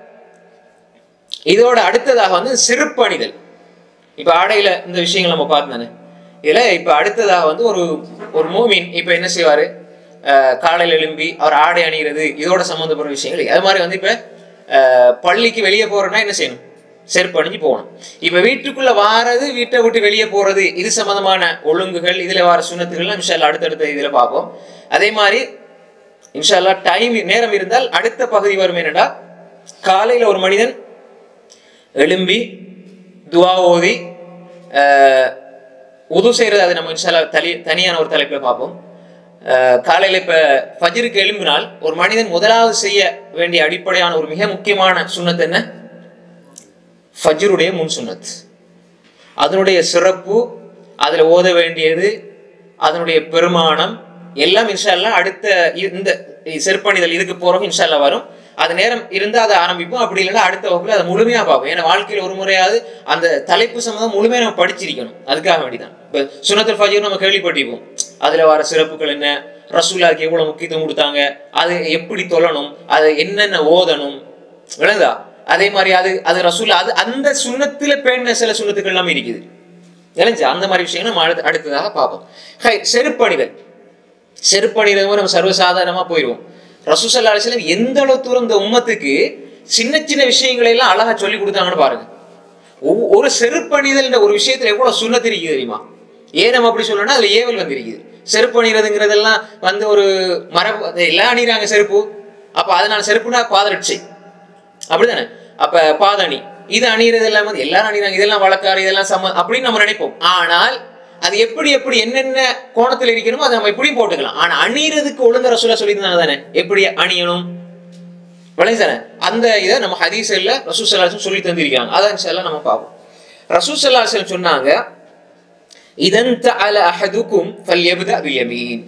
இதோட அடுத்ததாக வந்து சிறுப்பணிதல் இப்ப ஆடையில இந்த விஷயங்கள் நம்ம பார்த்தோம் இதுல இப்ப அடுத்ததாக வந்து ஒரு ஒரு மூமின் இப்ப என்ன செய்வாரு அஹ் காலையில எழும்பி அவர் ஆடை அணிகிறது இதோட சம்மந்தப்பட்ட விஷயங்கள் அது மாதிரி வந்து இப்ப அஹ் பள்ளிக்கு வெளியே போறோம்னா என்ன செய்யணும் செருப்பு அணிஞ்சு போகணும் இப்ப வீட்டுக்குள்ள வாரது வீட்டை விட்டு வெளியே போறது இது சம்பந்தமான ஒழுங்குகள் இதுல வர சுண்ணத்துகள்லாம் இன்ஷால்லா அடுத்தடுத்த இதுல பார்ப்போம் அதே மாதிரி இன்ஷால்லா டைம் நேரம் இருந்தால் அடுத்த பகுதி வரும் என்னடா காலையில ஒரு மனிதன் எழும்பி துவா ஓதி அஹ், உது செய்யறது அது நம்ம இன்ஷால்லா தனி தனியான ஒரு தலைப்பில் பார்ப்போம் அஹ், காலையில இப்ப ஃபஜ்ருக்கு எழும்பினால் ஒரு மனிதன் முதலாவது செய்ய வேண்டிய அடிப்படையான ஒரு மிக முக்கியமான சுண்ணத்து என்ன ஃபஜ்ருடைய முன் சுன்னத் அதனுடைய சிறப்பு அதுல ஓத வேண்டியது அதனுடைய பெருமானம் எல்லாம் இன்ஷால்லா அடுத்த இ- இந்த செருப்பணிதல் இதுக்கு போறோம் இன்ஷால்லா வரும் அது நேரம் இருந்தால் அதை ஆரம்பிப்போம் அப்படி இல்லைன்னா அடுத்த வகுப்புல அதை முழுமையா பார்ப்போம் ஏன்னா வாழ்க்கையில் ஒரு முறையாவது அந்த தலைப்பு சம்மந்தம் முழுமையா நம்ம படிச்சிருக்கணும் அதுக்காக வேண்டிதான் இப்போ சுனத்துல் ஃபஜர் நம்ம கேள்விப்பட்டிருப்போம் அதுல வர சிறப்புகள் என்ன ரசூலாக்கு எவ்வளவு முக்கியத்துவம் கொடுத்தாங்க அது எப்படி தொழணும் அதை என்னென்ன ஓதணும் விளங்குதா அதே மாதிரி அது அது ரசூல் அது அந்த சுண்ணத்துல பேண சில சுண்ணத்துக்கள் எல்லாம் இருக்குது இளைஞ்சா அந்த மாதிரி விஷயங்கள் நம்ம அடுத்து அடுத்ததாக பார்ப்போம் ஹை செருப்பணிதல் செருப்பணிதல் நம்ம சர்வசாதாரணமா போயிடுவோம் ரசூசல்லா அலிஸ்லாம் எந்த அளவு தூரம் இந்த உம்மத்துக்கு சின்ன சின்ன விஷயங்களை எல்லாம் அழகா சொல்லி கொடுத்தாங்கன்னு பாருங்க ஒவ்வொ- ஒரு செருப்பணிதல் ஒரு விஷயத்துல எவ்வளவு சுண்ணத்து இருக்குது தெரியுமா ஏன் நம்ம அப்படி சொல்லணும்னா அதுல ஏவல் வந்திருக்குது செருப்பு அணிகிறதுங்கிறதெல்லாம் வந்து ஒரு மரபு அது எல்லாம் அணிகிறாங்க செருப்பு அப்ப அதனால செருப்புனா பாதரட்சை அப்படிதானே அப்ப பாதணி இது அணிகிறது எல்லாம் வந்து எல்லாரும் அணிகிறாங்க இதெல்லாம் வழக்காறு இதெல்லாம் சம அப்படின்னு நம்ம நினைப்போம் ஆனால் அது எப்படி எப்படி என்னென்ன கோணத்தில் இருக்கணுமோ அதை நம்ம எப்படியும் போட்டுக்கலாம் ஆனா அணிகிறதுக்கு ஒழுங்க ரசூலா சொல்லியிருந்தாங்க தானே எப்படி அணியணும் விளைஞ்சானே அந்த இதை நம்ம ஹதீஸ்ல ரசூ சல்லாஹம் சொல்லி தந்திருக்காங்க அதான் இன்ஷால்லா நம்ம பார்ப்போம் ரசூ சல்லாஹம் சொன்னாங்க இதன் தஅல அஹதுக்கும் ஃபல்யப்தா பில்யமீன்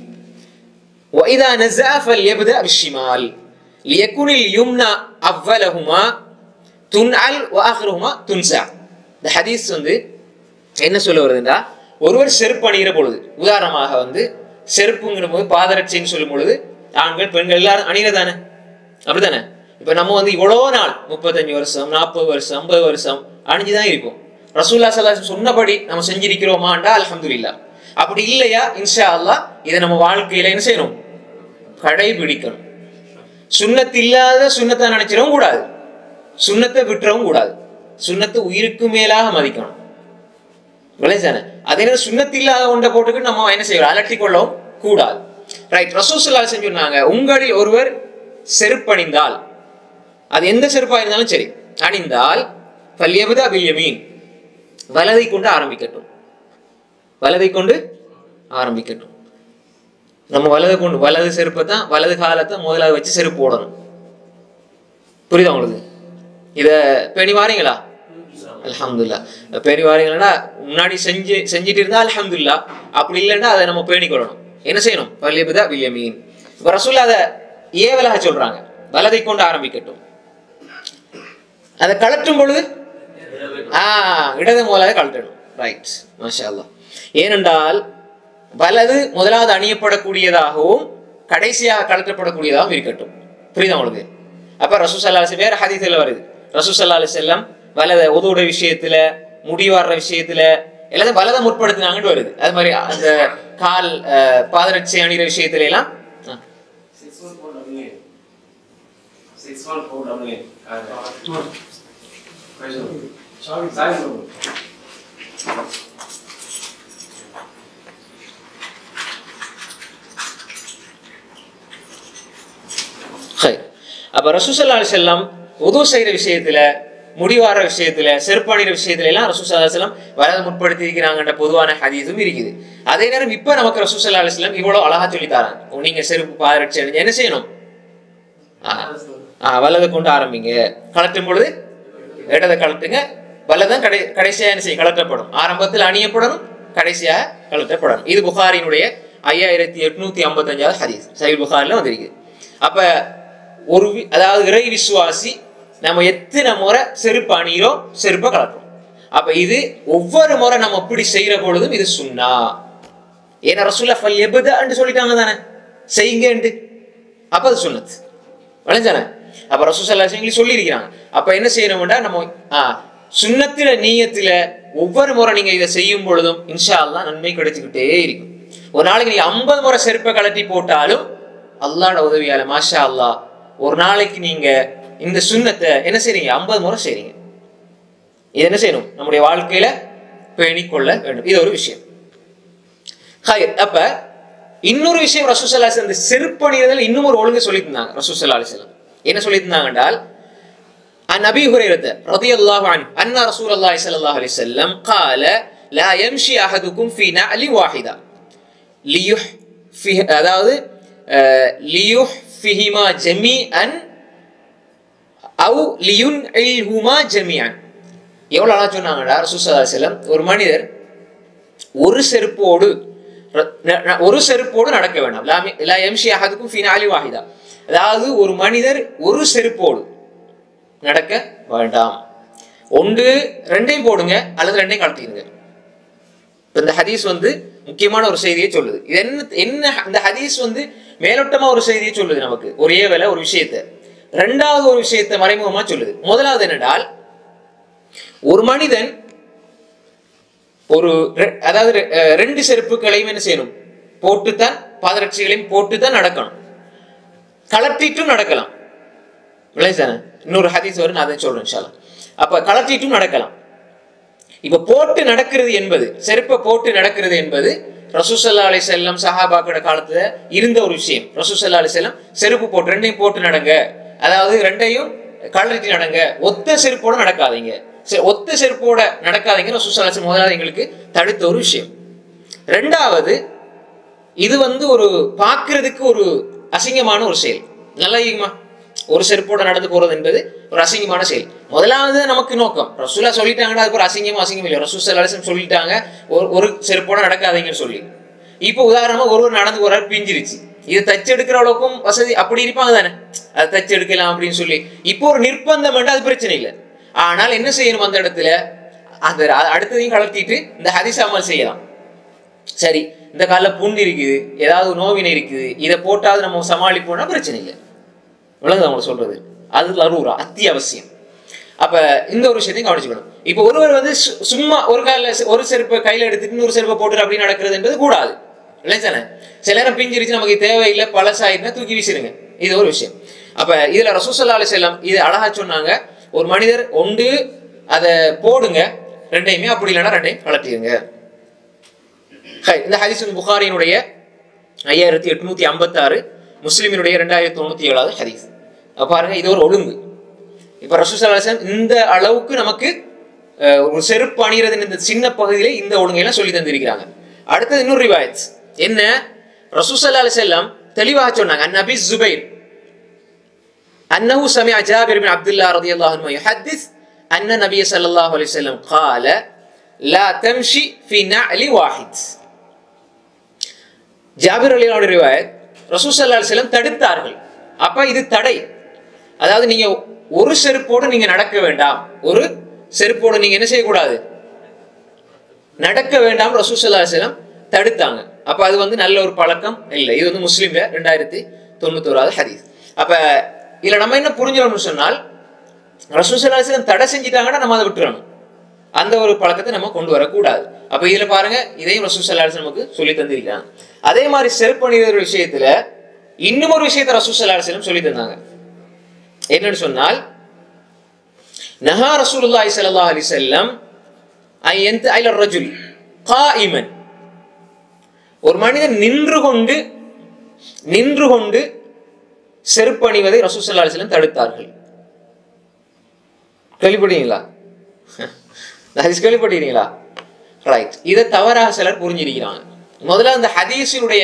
وإذا نزع فليبدأ بالشمال ليكون اليمنى أولهما تنعل وآخرهما تنزع இந்த ஹதீஸ் வந்து என்ன சொல்ல வருதுன்னா ஒருவர் செருப்பு அணிகிற பொழுது உதாரணமாக வந்து செருப்புங்கிற போது பாதரட்சைன்னு சொல்லும் பொழுது ஆண்கள் பெண்கள் எல்லாரும் அணிகிறதானே அப்படிதானே இப்ப நம்ம வந்து இவ்வளோ நாள் முப்பத்தஞ்சு வருஷம் நாற்பது வருஷம் ஐம்பது வருஷம் அணிஞ்சுதான் இருப்போம் ரசூல்லா சல்லாஹ் சொன்னபடி நம்ம செஞ்சிருக்கிறோமாண்டா அல்ஹம்துலில்லாஹ் அப்படி இல்லையா இன்ஷா அல்லாஹ் இதை நம்ம வாழ்க்கையில என்ன செய்யணும் கடைபிடிக்கணும் சுண்ணத்து இல்லாத சுண்ணத்தை நினைச்சிடவும் கூடாது சுண்ணத்தை விட்டுறவும் கூடாது சுண்ணத்தை உயிருக்கு மேலாக மதிக்கணும் விளைஞ்சானே அதே நேரம் சுண்ணத்து இல்லாத ஒன்றை போட்டுக்கிட்டு நம்ம என்ன செய்யணும் அலட்டி கொள்ளவும் கூடாது ரைட் ரசூசுல்லா சொன்னாங்க உங்களில் ஒருவர் செருப்பணிந்தால் அது எந்த செருப்பா இருந்தாலும் சரி அணிந்தால் பல்யபுதா பில்யமீன் வலதை கொண்டு ஆரம்பிக்கட்டும் வலதை கொண்டு ஆரம்பிக்கட்டும் நம்ம வலது கொண்டு வலது செருப்பை தான் வலது காலத்தை முதலாவது வச்சு செருப்பு போடணும் புரியுதா உங்களுக்கு இத பேணி வாரீங்களா அல்ஹம்துல்லா பேணி வாரீங்களா முன்னாடி செஞ்சு செஞ்சுட்டு இருந்தா அல்ஹம்துல்லா அப்படி இல்லைன்னா அதை நம்ம பேணிக்கொள்ளணும் என்ன செய்யணும் பல்லிபுதா வில்யமீன் இப்ப ரசூல்லா அதை ஏவலாக சொல்றாங்க வலதை கொண்டு ஆரம்பிக்கட்டும் அதை கலட்டும் பொழுது ஆ இடது மூலாக கழட்டணும் ரைட் மாஷா அல்லாஹ் ஏனென்றால் வலது முதலாவது அணியப்படக்கூடியதாகவும் கடைசியாக கழட்டப்படக்கூடியதாகவும் இருக்கட்டும் புரியுதா உங்களுக்கு அப்ப ரசூ சல்லா வேற ஹதீஸ்ல வருது ரசூ சல்லா செல்லம் வலத உதவுட விஷயத்துல முடி வர்ற விஷயத்துல எல்லாத்தையும் வலதை முற்படுத்தினாங்கன்னு வருது அது மாதிரி அந்த கால் அஹ், பாதரட்சை அணிகிற விஷயத்துல எல்லாம் ஆ. Six one four double eight. Six one four double eight. Question. Sorry. Size number. Hi. அப்ப ரசூசல்லா செல்லம் உது செய்யற விஷயத்துல முடிவார விஷயத்துல செருப்பாணிற விஷயத்துல எல்லாம் ரசூசல்லா செல்லம் வலது முற்படுத்தி இருக்கிறாங்கன்ற பொதுவான ஹதீஸும் இருக்குது அதே நேரம் இப்ப நமக்கு ரசூசல்லா செல்லம் இவ்வளவு அழகா சொல்லி தராங்க நீங்க செருப்பு பாதரட்சி அணிஞ்சு என்ன செய்யணும் ஆ, ஆ, வலதை கொண்டு ஆரம்பிங்க கலட்டும் பொழுது இடதை கலட்டுங்க வலதான் கடை கடைசியா என்ன செய்யும் கலட்டப்படும் ஆரம்பத்தில் அணியப்படணும் கடைசியாக கலட்டப்படணும் இது புகாரினுடைய ஐயாயிரத்தி எட்நூத்தி ஐம்பத்தஞ்சாவது ஹதீஸ் சைல் புகாரில் வந்திருக்கு அப்ப ஒரு வி- அதாவது இறை விசுவாசி நம்ம எத்தனை முறை செருப்பு அணிகிறோம் செருப்பை கலட்டுறோம் அப்ப இது ஒவ்வொரு முறை நம்ம இப்படி செய்யற பொழுதும் இது சுன்னா ஏன்னா ரசூல்லா ஃபல் எபுதான்னு சொல்லிட்டாங்க தானே செய்யுங்கன்ட்டு அப்ப அது சுன்னத் விளைஞ்சானே அப்ப ரசூசல்லா சொல்லி சொல்லியிருக்கிறாங்க அப்ப என்ன செய்யணும்டா நம்ம ஆ, சுன்னத்தில நீயத்தில ஒவ்வொரு முறை நீங்க இதை செய்யும் பொழுதும் இன்ஷா அல்லாஹ் நன்மை கிடைச்சுக்கிட்டே இருக்கும் ஒரு நாளைக்கு நீங்க ஐம்பது முறை செருப்பை கலட்டி போட்டாலும் அல்லாஹ்ட உதவியால மாஷா அல்லாஹ் ஒரு நாளைக்கு நீங்க இந்த சுன்னத்தை என்ன செய்றீங்க ஐம்பது முறை செய்றீங்க இது என்ன செய்யணும் நம்முடைய வாழ்க்கையில பேணிக் கொள்ள வேண்டும் இது ஒரு விஷயம் ஹைர் அப்ப இன்னொரு விஷயம் ரசூசல்லா இந்த செருப்பணியதில் இன்னும் ஒரு ஒழுங்கு சொல்லி தந்தாங்க ரசூசல்லா அலிஸ்லாம் என்ன சொல்லி தந்தாங்க என்றால் عن أبي هريرة رضي الله عنه أن رسول الله صلى الله عليه وسلم قال لا يمشي أحدكم في نعل واحدة ليح في அதாவது ليحفهما جميعا أو لينعلهما جميعا எவ்வளவு அழகா சொன்னாங்கடா ரசூசல்லா செல்லம் ஒரு மனிதர் ஒரு செருப்போடு ர- ந- ந- ஒரு செருப்போடு நடக்க வேண்டாம் லாமி- லா யம்ஷி அஹதுக்கும் ஃபீ நாலி வாஹிதா அதாவது ஒரு மனிதர் ஒரு செருப்போடு நடக்க வேண்டாம் ஒன்று ரெண்டையும் போடுங்க அல்லது ரெண்டையும் கலத்திடுங்க இப்ப இந்த ஹதீஸ் வந்து முக்கியமான ஒரு செய்தியை சொல்லுது இது என்ன என்ன இந்த ஹதீஸ் வந்து மேலோட்டமா ஒரு செய்தியை சொல்லுது நமக்கு ஒரே வேலை ஒரு விஷயத்தை ரெண்டாவது ஒரு விஷயத்தை மறைமுகமா சொல்லுது முதலாவது என்னடால் ஒரு மனிதன் ஒரு ரெ- அதாவது ரெ- அஹ் ரெண்டு செருப்புகளையும் என்ன செய்யணும் போட்டுத்தான் பாதரட்சிகளையும் போட்டுத்தான் நடக்கணும் கலட்டிட்டும் நடக்கலாம் விளையாதானே இன்னொரு ஹதீஸ் வரும் நான் அதை சொல்றேன் இன்ஷால்லா அப்ப கலட்டிட்டும் நடக்கலாம் இப்ப போட்டு நடக்கிறது என்பது செருப்பை போட்டு நடக்கிறது என்பது ரசூசல்லா அலி செல்லம் சஹாபாக்கோட காலத்துல இருந்த ஒரு விஷயம் ரசூசல்லா அலி செல்லம் செருப்பு போட்டு ரெண்டையும் போட்டு நடங்க அதாவது ரெண்டையும் கழட்டி நடங்க ஒத்த செருப்போட நடக்காதீங்க சரி, ஒத்த செருப்போட நடக்காதீங்க ரசூசல்லா அலி செல்லம் முதலாவது எங்களுக்கு தடுத்த ஒரு விஷயம் ரெண்டாவது இது வந்து ஒரு பார்க்கிறதுக்கு ஒரு அசிங்கமான ஒரு செயல் நல்லா இருக்குமா ஒரு செருப்போட நடந்து போறது என்பது ஒரு அசிங்கமான செயல் முதலாவது நமக்கு நோக்கம் ரசூலா சொல்லிட்டாங்கன்னா அதுக்கு ஒரு அசிங்கம் அசிங்கம் இல்லை ரசூல் அலிசம் சொல்லிட்டாங்க ஒரு ஒரு செருப்போட நடக்காதீங்கன்னு சொல்லி இப்போ உதாரணமா ஒருவர் நடந்து போறாரு பிஞ்சிருச்சு இது தச்சு எடுக்கிற அளவுக்கும் வசதி அப்படி இருப்பாங்க தானே அது தச்சு எடுக்கலாம் அப்படின்னு சொல்லி இப்போ ஒரு நிர்பந்தம் வேண்டாம் அது பிரச்சனை இல்லை ஆனால் என்ன செய்யணும் அந்த இடத்துல அந்த அடுத்ததையும் கலத்திட்டு இந்த ஹதீஸ் அமல் செய்யலாம் சரி இந்த காலில் புண்ணு இருக்குது ஏதாவது நோவினை இருக்குது இதை போட்டாவது நம்ம சமாளிப்போம்னா பிரச்சனை இல்லை விளங்குது அவங்க சொல்றது அது லரூரா அத்தியாவசியம் அப்ப இந்த ஒரு விஷயத்தையும் கவனிச்சுக்கணும் இப்போ ஒருவர் வந்து சு- சும்மா ஒரு காலில் ஒரு செருப்பை கையில எடுத்துட்டு இன்னொரு செருப்பை போட்டு அப்படி நடக்கிறது என்பது கூடாது இல்லைதானே சில நேரம் பிஞ்சிருச்சு நமக்கு தேவையில்லை பழசாயிருந்தா தூக்கி வீசிடுங்க இது ஒரு விஷயம் அப்ப இதுல ரசூசல்லா அலி செல்லம் இது அழகா சொன்னாங்க ஒரு மனிதர் ஒன்று அதை போடுங்க ரெண்டையுமே அப்படி இல்லைன்னா ரெண்டையும் கலட்டிடுங்க ஹை, இந்த ஹதீஸ் வந்து புகாரியினுடைய ஐயாயிரத்தி எட்நூத்தி ஐம்பத்தாறு முஸ்லிமினுடைய ரெண்டாயிரத்தி தொண்ணூத்தி ஏழாவது ஹதீஸ் அப்ப பாருங்க இது ஒரு ஒழுங்கு இப்ப ரசூசல்லாசன் இந்த அளவுக்கு நமக்கு அஹ், ஒரு செருப்பு அணிகிறதுன்னு இந்த சின்ன பகுதியிலே இந்த ஒழுங்கையெல்லாம் சொல்லி தந்திருக்கிறாங்க அடுத்தது இன்னொரு ரிவாயத் என்ன ரசூசல்லா செல்லம் தெளிவாக சொன்னாங்க அந்நபி ஜுபைர் أنه سمع جابر بن عبد الله رضي الله عنه يحدث أن النبي صلى الله عليه وسلم قال لا تمشي في نعل واحد ஜாபிர் அலியோட ரிவாயத் ரசூல் ஸல்லல்லாஹு அலைஹி வஸல்லம் தடுத்தார்கள் அப்ப இது தடை அதாவது நீங்க ஒரு செருப்போடு நீங்க நடக்க வேண்டாம் ஒரு செருப்போடு நீங்க என்ன செய்யக்கூடாது நடக்க வேண்டாம் ரசூல் ஸல்லல்லாஹு அலைஹி வஸல்லம் தடுத்தாங்க அப்ப அது வந்து நல்ல ஒரு பழக்கம் இல்லை இது வந்து முஸ்லீம்ல ரெண்டாயிரத்தி தொண்ணூத்தோராவது ஹதீஸ் அப்ப இதுல நம்ம என்ன புரிஞ்சிடணும்னு சொன்னால் ரசூல் ஸல்லல்லாஹு அலைஹி வஸல்லம் தடை செஞ்சிட்டாங்கன்னா நம்ம அதை விட்டுறணும் அந்த ஒரு பழக்கத்தை நம்ம கொண்டு வரக்கூடாது அப்ப இதுல பாருங்க இதையும் ரசூல் ஸல்லல்லாஹு அலைஹி வஸல்லம் நமக்கு சொல்லி தந்திருக்காங்க அதே மாதிரி செருப்பணிகிற விஷயத்துல இன்னும் ஒரு விஷயத்தை ரசூல் ஸல்லல்லாஹு அலைஹி வஸல்லம் சொல்லி தந்தாங்க என்னன்னு சொன்னால் நஹா ரசூலுல்லாஹி ஸல்லல்லாஹு அலைஹி வஸல்லம் ஐ எந்த ஐல ரஜுல் காயிமன் ஒரு மனிதன் நின்று கொண்டு நின்று கொண்டு செருப்பணிவதை ரசூல் ஸல்லல்லாஹு அலைஹி வஸல்லம் தடுத்தார்கள் கேள்விப்படுறீங்களா ஹதீஸ் கேள்விப்பட்டீங்களா ரைட் இதை தவறாக சிலர் புரிஞ்சிருக்கிறாங்க முதல்ல அந்த ஹதீஸினுடைய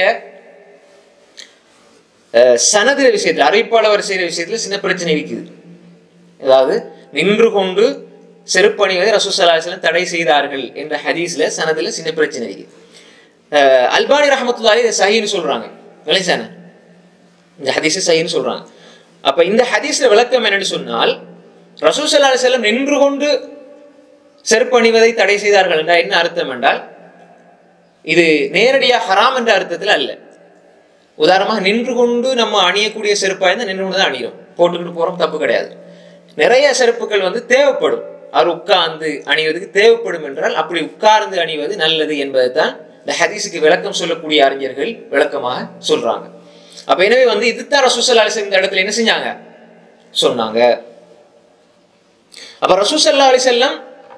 அஹ், சனது விஷயத்தில் அறிவிப்பாளர் வரிசை விஷயத்துல சின்ன பிரச்சனை இருக்குது அதாவது நின்று கொண்டு செருப்பணிவதை ரசூசலாசலம் தடை செய்தார்கள் என்ற ஹதீஸ்ல சனதுல சின்ன பிரச்சனை இருக்குது அஹ், அல்பானி ரஹமத்துல்லாஹி இதை சஹீன்னு சொல்றாங்க விளைச்சானே இந்த ஹதீஸை சஹீன்னு சொல்றாங்க அப்ப இந்த ஹதீஸ்ல விளக்கம் என்னன்னு சொன்னால் ரசூசல்லா செல்லம் நின்று கொண்டு செருப்பணிவதை தடை செய்தார்கள் என்றால் என்ன அர்த்தம் என்றால் இது நேரடியாக ஹராம் என்ற அர்த்தத்தில் அல்ல உதாரணமாக நின்று கொண்டு நம்ம அணியக்கூடிய செருப்பாக இருந்தால் நின்று கொண்டு தான் அணிகிறோம் போட்டுக்கிட்டு போகிறோம் தப்பு கிடையாது நிறைய செருப்புகள் வந்து தேவைப்படும் அவர் உட்கார்ந்து அணிவதற்கு தேவைப்படும் என்றால் அப்படி உட்கார்ந்து அணிவது நல்லது என்பதை தான் இந்த ஹதீஸுக்கு விளக்கம் சொல்லக்கூடிய அறிஞர்கள் விளக்கமாக சொல்றாங்க அப்ப எனவே வந்து இதுதான் ரசூசல் அலிசன் இந்த இடத்துல என்ன செஞ்சாங்க சொன்னாங்க அப்ப ரசூசல்லா அலிசல்லம்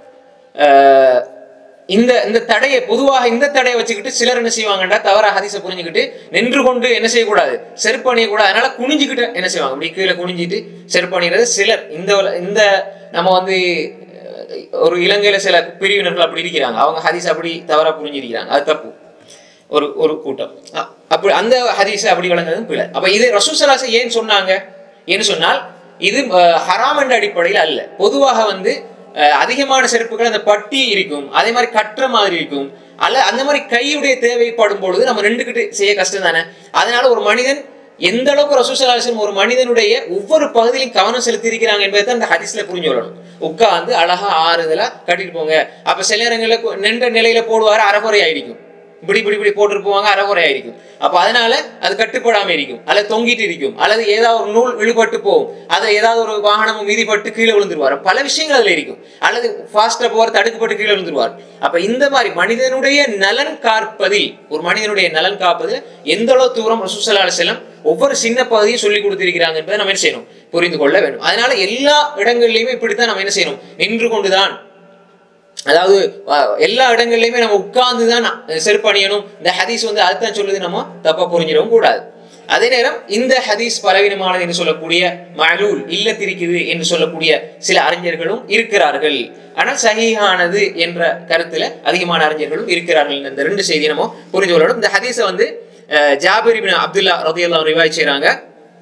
ஆஹ் இந்த இந்த தடையை பொதுவாக இந்த தடையை வச்சுக்கிட்டு சிலர் என்ன செய்வாங்கடா தவறா ஹதீஸை புரிஞ்சுக்கிட்டு நின்று கொண்டு என்ன செய்யக்கூடாது செருப்பு அணியக்கூடாது அதனால குனிஞ்சுக்கிட்டு என்ன செய்வாங்க இப்படி கீழே குனிஞ்சிட்டு செருப்பு அணிகிறது சிலர் இந்த உல- இந்த நம்ம வந்து அஹ், ஒரு இலங்கையில சில பிரிவினர்கள் அப்படி இருக்கிறாங்க அவங்க ஹதீஸ் அப்படி தவறா புரிஞ்சிருக்கிறாங்க அது தப்பு ஒரு ஒரு கூட்டம் அ- அப்படி அந்த ஹதீஸ் அப்படி வழங்குறதும் பிழை அப்ப இது ரசூசலாசை ஏன் சொன்னாங்க ஏன்னு சொன்னால் இது அஹ், ஹராம் என்ற அடிப்படையில் அல்ல பொதுவாக வந்து அஹ், அதிகமான செருப்புகள் அந்த பட்டி இருக்கும் அதே மாதிரி கட்டுற மாதிரி இருக்கும் அல்ல அந்த மாதிரி கையுடைய தேவைப்படும் பொழுது நம்ம ரெண்டு கிட்ட செய்ய கஷ்டம் தானே அதனால ஒரு மனிதன் எந்த அளவுக்கு ரசூசலாசன் ஒரு மனிதனுடைய ஒவ்வொரு பகுதியிலும் கவனம் செலுத்தி இருக்கிறாங்க என்பதை தான் அந்த ஹதீஸ்ல புரிஞ்சு கொள்ளணும் உட்கார்ந்து அழகா ஆறுதலா கட்டிட்டு போங்க அப்ப சில நேரங்களில் கு- நின்ற நிலையில போடுவாரு அரைகுறை ஆയിരിക്കും இப்படி இப்படி இப்படி போட்டுட்டு போவாங்க அரைகுறை ஆയിരിக்கும் அப்ப அதனால அது கட்டுப்படாம இருக்கும் அல்லது தொங்கிட்டு இருக்கும் அல்லது ஏதாவது ஒரு நூல் இழுபட்டு போகும் அதுல ஏதாவது ஒரு வாகனமும் மீதிப்பட்டு கீழே விழுந்துருவார் பல விஷயங்கள் அதுல இருக்கும் அல்லது ஃபாஸ்டா போற தடுக்கப்பட்டு கீழே விழுந்துருவார் அப்ப இந்த மாதிரி மனிதனுடைய நலன் காப்பதில் ஒரு மனிதனுடைய நலன் காப்பதில் எந்த அளவு தூரம் ரசூசல்லா செல்லம் ஒவ்வொரு சின்ன பகுதியும் சொல்லி கொடுத்திருக்கிறாங்க என்பதை நம்ம என்ன செய்யணும் புரிந்து கொள்ள வேண்டும் அதனால எல்லா இடங்கள்லயுமே இப்படித்தான் நம்ம என்ன செய்யணும் நின்று கொண்டுதான் அதாவது அஹ், எல்லா இடங்கள்லயுமே நம்ம உட்கார்ந்து தான் செருப்பு அணியணும் இந்த ஹதீஸ் வந்து அதுதான் சொல்லுது நம்ம தப்பா புரிஞ்சிடவும் கூடாது அதே நேரம் இந்த ஹதீஸ் பலவீனமானது என்று சொல்லக்கூடிய மலூல் இல்லத்திருக்குது என்று சொல்லக்கூடிய சில அறிஞர்களும் இருக்கிறார்கள் ஆனால் சஹீஹானது என்ற கருத்துல அதிகமான அறிஞர்களும் இருக்கிறார்கள் இந்த ரெண்டு செய்தியை நம்ம புரிஞ்சு கொள்ளணும் இந்த ஹதீஸை வந்து அஹ், ஜாபிர் இப்னு அப்துல்லா ரதியல்லாஹு ரிவாய் செய்றாங்க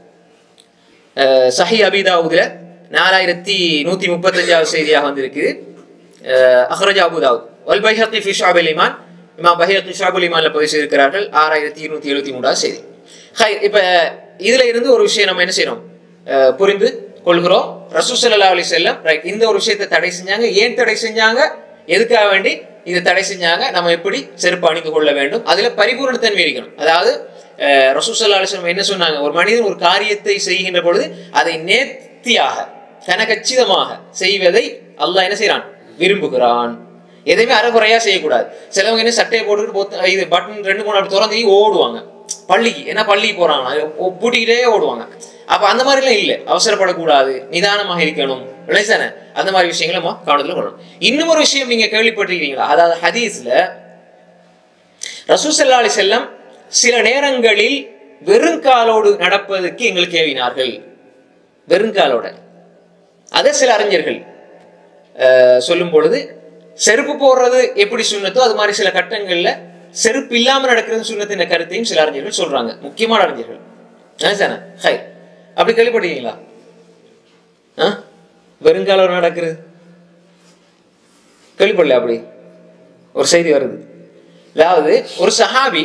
அஹ், சஹி அபிதாவுதுல நாலாயிரத்தி நூத்தி முப்பத்தஞ்சாவது செய்தியாக வந்திருக்குது அஹ், அஹ்ரஜ் அபுதாவுத் வல் பைஹக்கி ஃபி ஷாபுல் ஈமான் இமாம் பைஹக்கி ஷாபுல் ஈமான்ல பதிவு செய்திருக்கிறார்கள் ஆறாயிரத்தி இருநூத்தி எழுபத்தி மூணாவது செய்தி ஹை இப்ப இதுல இருந்து ஒரு விஷயம் நம்ம என்ன செய்யணும் அஹ், புரிந்து கொள்கிறோம் ரசூசல்லா அலி செல்லம் ரைட் இந்த ஒரு விஷயத்தை தடை செஞ்சாங்க ஏன் தடை செஞ்சாங்க எதுக்காக வேண்டி இதை தடை செஞ்சாங்க நம்ம எப்படி செருப்பு அணிந்து கொள்ள வேண்டும் அதுல பரிபூர்ணத்தன்மை இருக்கணும் அதாவது அஹ், ரசூலுல்லாஹி அலைஹி வஸல்லம் என்ன சொன்னாங்க ஒரு மனிதன் ஒரு காரியத்தை செய்கின்ற பொழுது அதை நேர்த்தியாக கனகச்சிதமாக செய்வதை அல்லாஹ் என்ன செய்றான் விரும்புகிறான் எதையுமே அறகுறையா செய்யக்கூடாது சிலவங்க என்ன சட்டையை போட்டுக்கிட்டு பொத்து- இது பட்டன் ரெண்டு மூணு அப்படி திறந்து ஓடுவாங்க பள்ளிக்கு ஏன்னா பள்ளிக்கு போறாங்க பூட்டிக்கிட்டே ஓடுவாங்க அப்ப அந்த மாதிரிலாம் இல்லை அவசரப்படக்கூடாது நிதானமாக இருக்கணும் விளைச்சானே அந்த மாதிரி விஷயங்களை நம்ம கவனத்துல கொள்ளணும் இன்னும் ஒரு விஷயம் நீங்க கேள்விப்பட்டிருக்கீங்களா அதாவது ஹதீஸ்ல ரசூசல்லா அலி செல்லம் சில நேரங்களில் வெறுங்காலோடு நடப்பதற்கு எங்களுக்கு ஏவினார்கள் வெறுங்காலோட அதை சில அறிஞர்கள் அஹ், சொல்லும் பொழுது செருப்பு போடுறது எப்படி சுண்ணத்தோ அது மாதிரி சில கட்டங்கள்ல செருப்பு இல்லாம நடக்கிறது சுண்ணத்தின் கருத்தையும் சில அறிஞர்கள் சொல்றாங்க முக்கியமான அறிஞர்கள் நினைச்சானே ஹை அப்படி கேள்விப்பட்டீங்களா ஆ வெறுங்காலம் நடக்கிறது கேள்விப்படல அப்படி ஒரு செய்தி வருது அதாவது ஒரு சஹாபி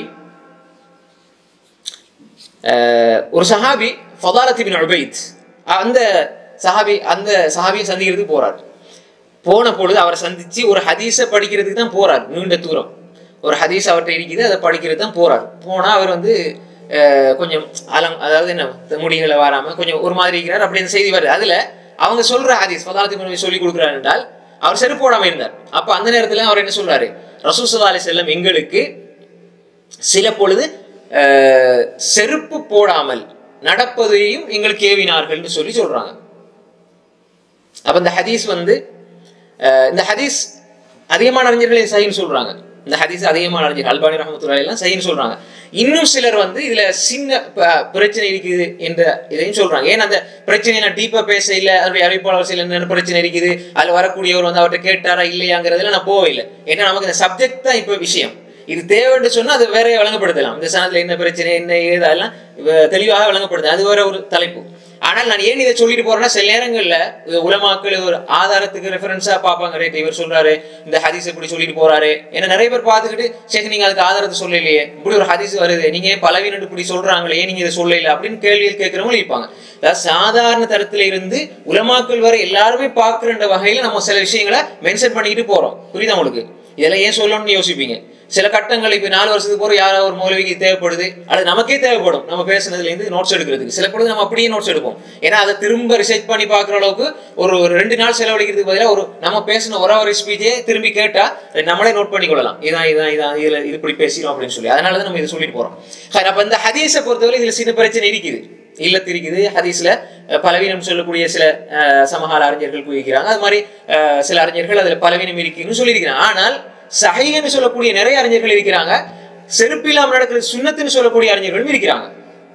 அஹ், ஒரு சஹாபி ஃபதாலத் பின் உபைத் அந்த சஹாபி அந்த சஹாபியை சந்திக்கிறதுக்கு போறார் போன பொழுது அவரை சந்திச்சு ஒரு ஹதீஸை படிக்கிறதுக்கு தான் போறார் நீண்ட தூரம் ஒரு ஹதீஸ் அவர்கிட்ட இருக்குது அதை படிக்கிறது தான் போறார் போனா அவர் வந்து அஹ், கொஞ்சம் அலம் அதாவது என்ன முடிகளை வராம கொஞ்சம் ஒரு மாதிரி இருக்கிறார் அப்படி அந்த செய்தி வருது அதுல அவங்க சொல்ற ஹதீஸ் ஃபதாலத் பின் உபைத் சொல்லி கொடுக்குறாரு என்றால் அவர் செருப்பு போடாம இருந்தார் அப்ப அந்த நேரத்துல அவர் என்ன சொல்றாரு ரசூசல்லா அலி செல்லம் எங்களுக்கு சில பொழுது அஹ், செருப்பு போடாமல் நடப்பதையும் எங்களுக்கு ஏவினார்கள்னு சொல்லி சொல்றாங்க அப்ப இந்த ஹதீஸ் வந்து அஹ், இந்த ஹதீஸ் அதிகமான அறிஞர்களே சைன்னு சொல்றாங்க இந்த ஹதீஸ் அதிகமான அறிஞர்கள் அல்பானி ரஹமத்துல்லாஹி எல்லாம் சைன்னு சொல்றாங்க இன்னும் சிலர் வந்து இதுல சின்ன ப- பிரச்சனை இருக்குது என்ற இதையும் சொல்றாங்க ஏன்னா அந்த பிரச்சனை நான் டீப்பா பேச இல்ல அதனுடைய அறிவிப்பாளர் சில என்ன பிரச்சனை இருக்குது அதுல வரக்கூடியவர் வந்து அவர்கிட்ட கேட்டாரா இல்லையாங்கிறதுல நான் போகவில்லை ஏன்னா நமக்கு இந்த சப்ஜெக்ட் தான் இப்ப விஷயம் இது தேவைன்னு சொன்னா அது வேற வழங்கப்படுத்தலாம் இந்த சனத்துல என்ன பிரச்சனை என்ன ஏது அதெல்லாம் இவ- தெளிவாக வழங்கப்படுது அது வேற ஒரு தலைப்பு ஆனால் நான் ஏன் இதை சொல்லிட்டு போறேன்னா சில நேரங்கள்ல இது உலமாக்கள் ஒரு ஆதாரத்துக்கு ரெஃபரன்ஸா பார்ப்பாங்க ரைட் இவர் சொல்றாரு இந்த ஹதீஸ் இப்படி சொல்லிட்டு போறாரு ஏன்னா நிறைய பேர் பார்த்துக்கிட்டு சரி நீங்க அதுக்கு ஆதாரத்தை சொல்லலையே இப்படி ஒரு ஹதீஸ் வருது நீங்க ஏன் பலவீனம் இப்படி சொல்றாங்களே ஏன் நீங்க இதை சொல்லல அப்படின்னு கேள்வியில் கேட்கிறவங்க இருப்பாங்க அதாவது சாதாரண தரத்துல இருந்து உலமாக்கள் வரை எல்லாருமே பார்க்கிற வகையில நம்ம சில விஷயங்களை மென்ஷன் பண்ணிக்கிட்டு போறோம் புரியுதா உங்களுக்கு இதெல்லாம் ஏன் சொல்லணும்னு யோசிப்பீங்க சில கட்டங்கள் இப்ப நாலு வருஷத்துக்கு போற யாரோ ஒரு மௌலவிக்கு தேவைப்படுது அது நமக்கே தேவைப்படும் நம்ம பேசுனதுல இருந்து நோட்ஸ் எடுக்கிறதுக்கு சில பொழுது நம்ம அப்படியே நோட்ஸ் எடுப்போம் ஏன்னா அதை திரும்ப ரிசர்ச் பண்ணி பார்க்குற அளவுக்கு ஒரு ஒரு ரெண்டு நாள் செலவழிக்கிறதுக்கு பதிலாக ஒரு நம்ம பேசின ஒரே ஒரு ஸ்பீச்சே திரும்பி கேட்டா அதை நம்மளே நோட் பண்ணி கொள்ளலாம் இதான் இதான் இதான் இதுல இது இப்படி பேசிடும் அப்படின்னு சொல்லி அதனால தான் நம்ம இதை சொல்லிட்டு போறோம் சரி, அப்ப இந்த ஹதீஸை பொறுத்தவரை இதுல சின்ன பிரச்சனை இருக்குது இல்லத்து இருக்குது ஹதீஸ்ல அஹ், பலவீனம் சொல்லக்கூடிய சில அஹ், சமகால அறிஞர்கள் கூறுகிறாங்க அது மாதிரி அஹ், சில அறிஞர்கள் அதுல பலவீனம் இருக்குன்னு சொல்லியிருக்கிறாங்க ஆனால் சஹைன்னு சொல்லக்கூடிய நிறைய அறிஞர்கள் இருக்கிறாங்க செருப்பில்லாம நடக்கிறது சுண்ணத்துன்னு சொல்லக்கூடிய அறிஞர்களும் இருக்கிறாங்க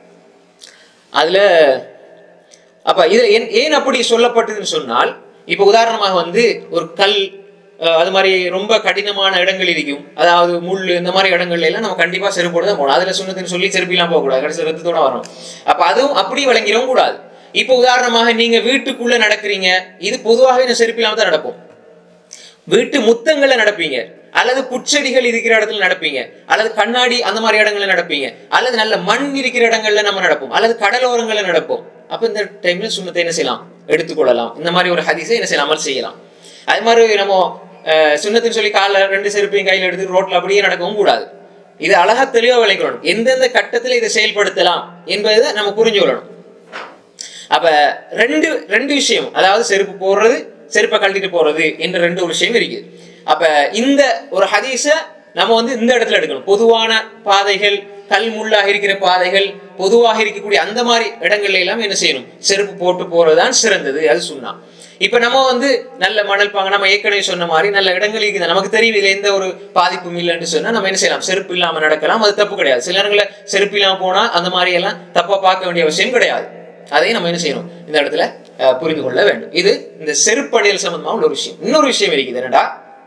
அதுல அப்ப இது ஏன் ஏன் அப்படி சொல்லப்பட்டதுன்னு சொன்னால் இப்ப உதாரணமாக வந்து ஒரு கல் அஹ், அது மாதிரி ரொம்ப கடினமான இடங்கள் இருக்கும் அதாவது முள் இந்த மாதிரி இடங்கள்ல எல்லாம் நம்ம கண்டிப்பா செருப்போட தான் போகணும் அதுல சுண்ணத்துன்னு சொல்லி செருப்பிலாம் போகக்கூடாது கடைசி ரத்தத்தோட வரும் அப்ப அதுவும் அப்படி வழங்கிடவும் கூடாது இப்ப உதாரணமாக நீங்க வீட்டுக்குள்ள நடக்கிறீங்க இது பொதுவாகவே இந்த செருப்பில்லாம தான் நடப்போம் வீட்டு முத்தங்கள்ல நடப்பீங்க அல்லது புற்செடிகள் இருக்கிற இடத்துல நடப்பீங்க அல்லது கண்ணாடி அந்த மாதிரி இடங்கள்ல நடப்பீங்க அல்லது நல்ல மண் இருக்கிற இடங்கள்ல நம்ம நடப்போம் அல்லது கடலோரங்கள்ல நடப்போம் அப்ப இந்த டைம்ல சுண்ணத்தை என்ன செய்யலாம் எடுத்துக்கொள்ளலாம் இந்த மாதிரி ஒரு ஹதீஸை என்ன செய்யலாம் அமல் செய்யலாம் அது மாதிரி நம்ம அஹ், சுண்ணத்துன்னு சொல்லி காலைல ரெண்டு செருப்பையும் கையில எடுத்து ரோட்ல அப்படியே நடக்கவும் கூடாது இது அழகா தெளிவா விளங்கணும் எந்தெந்த கட்டத்துல இதை செயல்படுத்தலாம் என்பதை நம்ம புரிஞ்சு கொள்ளணும் அப்ப ரெண்டு ரெண்டு விஷயம் அதாவது செருப்பு போடுறது செருப்பை கழட்டிட்டு போறது என்ற ரெண்டு ஒரு விஷயம் இருக்குது அப்ப இந்த ஒரு ஹதீஸ நம்ம வந்து இந்த இடத்துல எடுக்கணும் பொதுவான பாதைகள் கல் முள்ளாக இருக்கிற பாதைகள் பொதுவாக இருக்கக்கூடிய அந்த மாதிரி இடங்கள்ல எல்லாம் என்ன செய்யணும் செருப்பு போட்டு போறதுதான் சிறந்தது அது சொன்னா இப்ப நம்ம வந்து நல்ல மணல் பாங்க நம்ம ஏற்கனவே சொன்ன மாதிரி நல்ல இடங்கள் இருக்குது நமக்கு தெரியும் இதுல எந்த ஒரு பாதிப்பும் இல்லைன்னு சொன்னா நம்ம என்ன செய்யலாம் செருப்பு இல்லாம நடக்கலாம் அது தப்பு கிடையாது சில நேரங்களில் செருப்பு இல்லாம போனா அந்த மாதிரி எல்லாம் தப்பா பார்க்க வேண்டிய அவசியம் கிடையாது அதையும் நம்ம என்ன செய்யணும் இந்த இடத்துல அஹ், புரிந்து கொள்ள வேண்டும் இது இந்த செருப்பணியல் சம்பந்தமா உள்ள ஒரு விஷயம் இன்னொரு விஷயம் இருக்குது என்னடா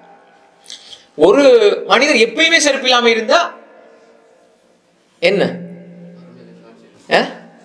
ஒரு மனிதர் எப்பயுமே செருப்பு இல்லாம இருந்தா என்ன அஹ்?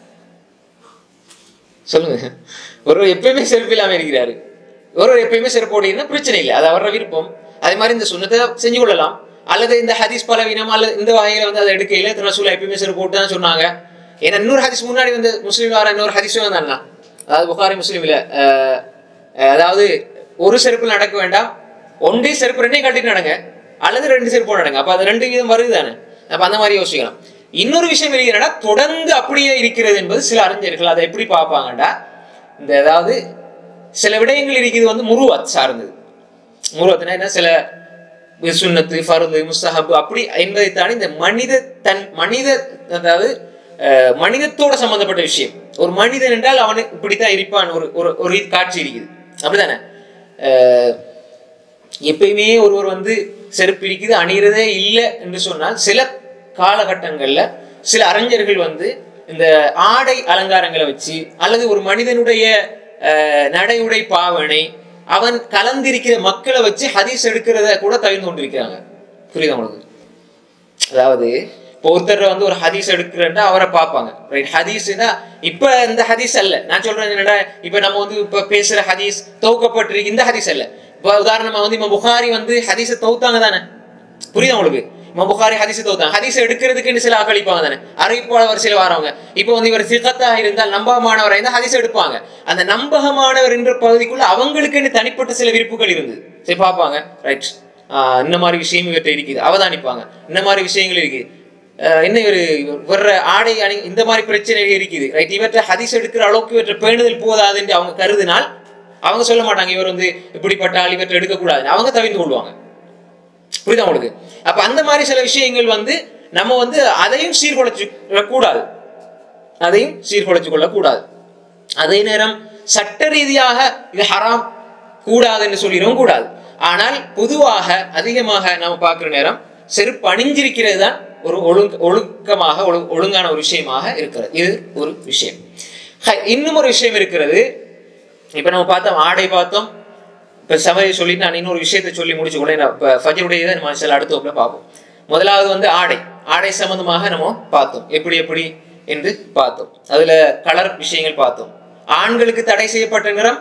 சொல்லுங்க ஒருவர் எப்பயுமே செருப்பு இல்லாம இருக்கிறாரு ஒருவர் எப்பயுமே செருப்போடு இருந்தா பிரச்சனை இல்லை அது அவரோட விருப்பம் அதே மாதிரி இந்த சுண்ணத்தை செஞ்சு கொள்ளலாம் அல்லது இந்த ஹதீஸ் பலவீனம் அல்லது இந்த வகையில வந்து அதை எடுக்கையில ரசூலா எப்பயுமே செருப்பு போட்டு தான் சொன்னாங்க ஏன்னா இன்னொரு ஹதீஸ் முன்னாடி வந்து முஸ்லீம் வர இன்னொரு ஹதீஸும் வந்தாண்ணா அதாவது புகாரி முஸ்லீம்ல அஹ், அஹ், அதாவது ஒரு செருப்பு நடக்க வேண்டாம் ஒன்றே செருப்பு ரெண்டையும் கட்டிட்டு நடங்க அல்லது ரெண்டு செருப்பு நடங்க அப்ப அது ரெண்டு விதம் வருது தானே அப்ப அந்த மாதிரி யோசிக்கலாம் இன்னொரு விஷயம் இருக்கிறடா தொடர்ந்து அப்படியே இருக்கிறது என்பது சில அறிஞர்கள் அதை எப்படி பார்ப்பாங்கடா இந்த அதாவது சில விடயங்கள் இருக்குது வந்து முருவத் சார்ந்தது முருவத்துனா என்ன சில சுன்னத்து ஃபருது முஸ்தஹப் அப்படி என்பதை தாண்டி இந்த மனித தன் மனித அதாவது அஹ், மனிதத்தோட சம்பந்தப்பட்ட விஷயம் ஒரு மனிதன் என்றால் அவனு இப்படித்தான் இருப்பான் ஒரு ஒரு ஒரு இது காட்சி இருக்குது அப்படிதானே அஹ், எப்பயுமே ஒருவர் வந்து செருப்பு இருக்குது அணிகிறதே இல்லை என்று சொன்னால் சில காலகட்டங்கள்ல சில அறிஞர்கள் வந்து இந்த ஆடை அலங்காரங்களை வச்சு அல்லது ஒரு மனிதனுடைய அஹ், நடையுடை பாவனை அவன் கலந்திருக்கிற மக்களை வச்சு ஹதீஸ் எடுக்கிறத கூட தவிர்த்து கொண்டிருக்கிறாங்க புரியுதா உங்களுக்கு அதாவது இப்போ ஒருத்தர் வந்து ஒரு ஹதீஸ் எடுக்கிறேன்னா அவரை பார்ப்பாங்க ரைட் ஹதீஸ்னா இப்ப இந்த ஹதீஸ் அல்ல நான் சொல்றேன் என்னடா இப்ப நம்ம வந்து இப்ப பேசுற ஹதீஸ் தொகுக்கப்பட்டிருக்கு இந்த ஹதீஸ் அல்ல இப்போ உதாரணமா வந்து இப்போ புகாரி வந்து ஹதீஸை தொகுத்தாங்க தானே புரியுதா உங்களுக்கு இப்போ புகாரி ஹதீஸை தொகுத்தாங்க ஹதீஸ் எடுக்கிறதுக்குன்னு சில ஆக்களிப்பாங்க தானே அறிவிப்பாளர் வரிசையில் வரவங்க இப்போ வந்து இவர் சிகத்தா இருந்தால் நம்பகமானவராக இருந்தால் ஹதீஸ் எடுப்பாங்க அந்த நம்பகமானவர் என்ற பகுதிக்குள்ள அவங்களுக்குன்னு தனிப்பட்ட சில விருப்புகள் இருந்தது சரி பார்ப்பாங்க ரைட் ஆஹ் இந்த மாதிரி விஷயம் இவர்கிட்ட இருக்குது அவதானிப்பாங்க இந்த மாதிரி விஷயங்கள் இருக்குது ஆஹ் என்ன இவர் வர்ற ஆடை அணி இந்த மாதிரி பிரச்சனைகள் இருக்குது ரைட் இவற்றை ஹதீஸ் எடுக்கிற அளவுக்கு இவற்றை பேணுதல் போதாது என்று அவங்க கருதினால் அவங்க சொல்ல மாட்டாங்க இவர் வந்து இப்படிப்பட்ட ஆள் இவற்றை எடுக்கக்கூடாது அவங்க தவிர்த்து கொள்வாங்க புரியுதா உங்களுக்கு அப்ப அந்த மாதிரி சில விஷயங்கள் வந்து நம்ம வந்து அதையும் சீர்குலைச்சு கூடாது அதையும் சீர்குலைச்சு கொள்ளக்கூடாது அதே நேரம் சட்ட ரீதியாக இது ஹராம் கூடாது என்று சொல்லிடவும் கூடாது ஆனால் பொதுவாக அதிகமாக நம்ம பார்க்குற நேரம் செருப்பு அணிஞ்சிருக்கிறது தான் ஒரு ஒழுங்கு ஒழுக்கமாக ஒழு ஒழுங்கான ஒரு விஷயமாக இருக்கிறது இது ஒரு விஷயம் ஹை, இன்னும் ஒரு விஷயம் இருக்கிறது இப்போ நம்ம பார்த்தோம் ஆடை பார்த்தோம் இப்போ சமையை சொல்லிட்டு நான் இன்னொரு விஷயத்தை சொல்லி முடிச்சு கூட இப்போ ஃபஜருடைய நம்ம சில அடுத்த வகுப்புல பார்ப்போம் முதலாவது வந்து ஆடை ஆடை சம்பந்தமாக நம்ம பார்த்தோம் எப்படி எப்படி என்று பார்த்தோம் அதுல கலர் விஷயங்கள் பார்த்தோம் ஆண்களுக்கு தடை செய்யப்பட்ட நிறம்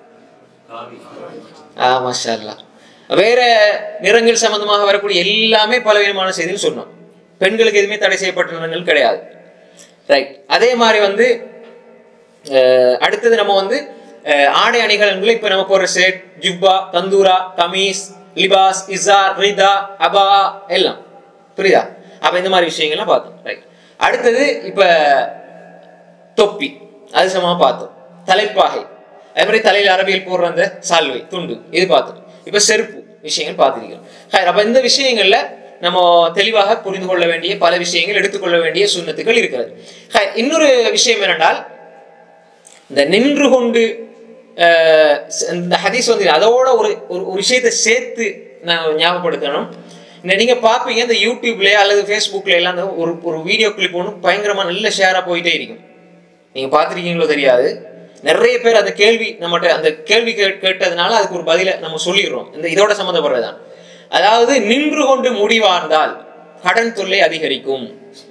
ஆ மாஷா அல்லாஹ். வேற நிறங்கள் சம்பந்தமாக வரக்கூடிய எல்லாமே பலவிதமான செய்திகள் சொன்னோம் பெண்களுக்கு எதுவுமே தடை செய்யப்பட்ட நிறங்கள் கிடையாது ரைட் அதே மாதிரி வந்து அஹ், அடுத்தது நம்ம வந்து அஹ், ஆடை அணிகலன்கள் இப்போ நம்ம போடுற செட் ஜுப்பா தந்தூரா கமீஸ் லிபாஸ் இசார் ரிதா அபா எல்லாம் புரியுதா அப்ப இந்த மாதிரி விஷயங்கள்லாம் பார்த்தோம் ரைட் அடுத்தது இப்போ தொப்பி அது சமமாக பார்த்தோம் தலைப்பாகை அதே மாதிரி தலையில் அரபியல் போடுற அந்த சால்வை துண்டு இது பார்த்தோம் இப்போ செருப்பு விஷயங்கள் பார்த்துருக்கிறோம் ஹை, அப்ப இந்த விஷயங்கள்ல நம்ம தெளிவாக புரிந்து கொள்ள வேண்டிய பல விஷயங்கள் எடுத்துக்கொள்ள வேண்டிய சுண்ணத்துக்கள் இருக்கிறது ஹை, இன்னொரு விஷயம் என்னென்றால் இந்த நின்று கொண்டு அஹ், இந்த ஹதீஸ் வந்து அதோட ஒரு ஒரு ஒரு விஷயத்தை சேர்த்து நான் ஞாபகப்படுத்தணும் இந்த நீங்க பார்ப்பீங்க இந்த யூடியூப்லயே அல்லது ஃபேஸ்புக்ல எல்லாம் அந்த ஒரு ஒரு வீடியோ கிளிப் ஒன்று பயங்கரமா நல்ல ஷேரா போயிட்டே இருக்கும் நீங்க பார்த்துருக்கீங்களோ தெரியாது நிறைய பேர் அந்த கேள்வி நம்மகிட்ட அந்த கேள்வி கே- கேட்டதுனால அதுக்கு ஒரு பதிலை நம்ம சொல்லிடுறோம் இந்த இதோட சம்மந்தப்படுறதுதான் அதாவது நின்று கொண்டு முடிவார்ந்தால் கடன் தொல்லை அதிகரிக்கும்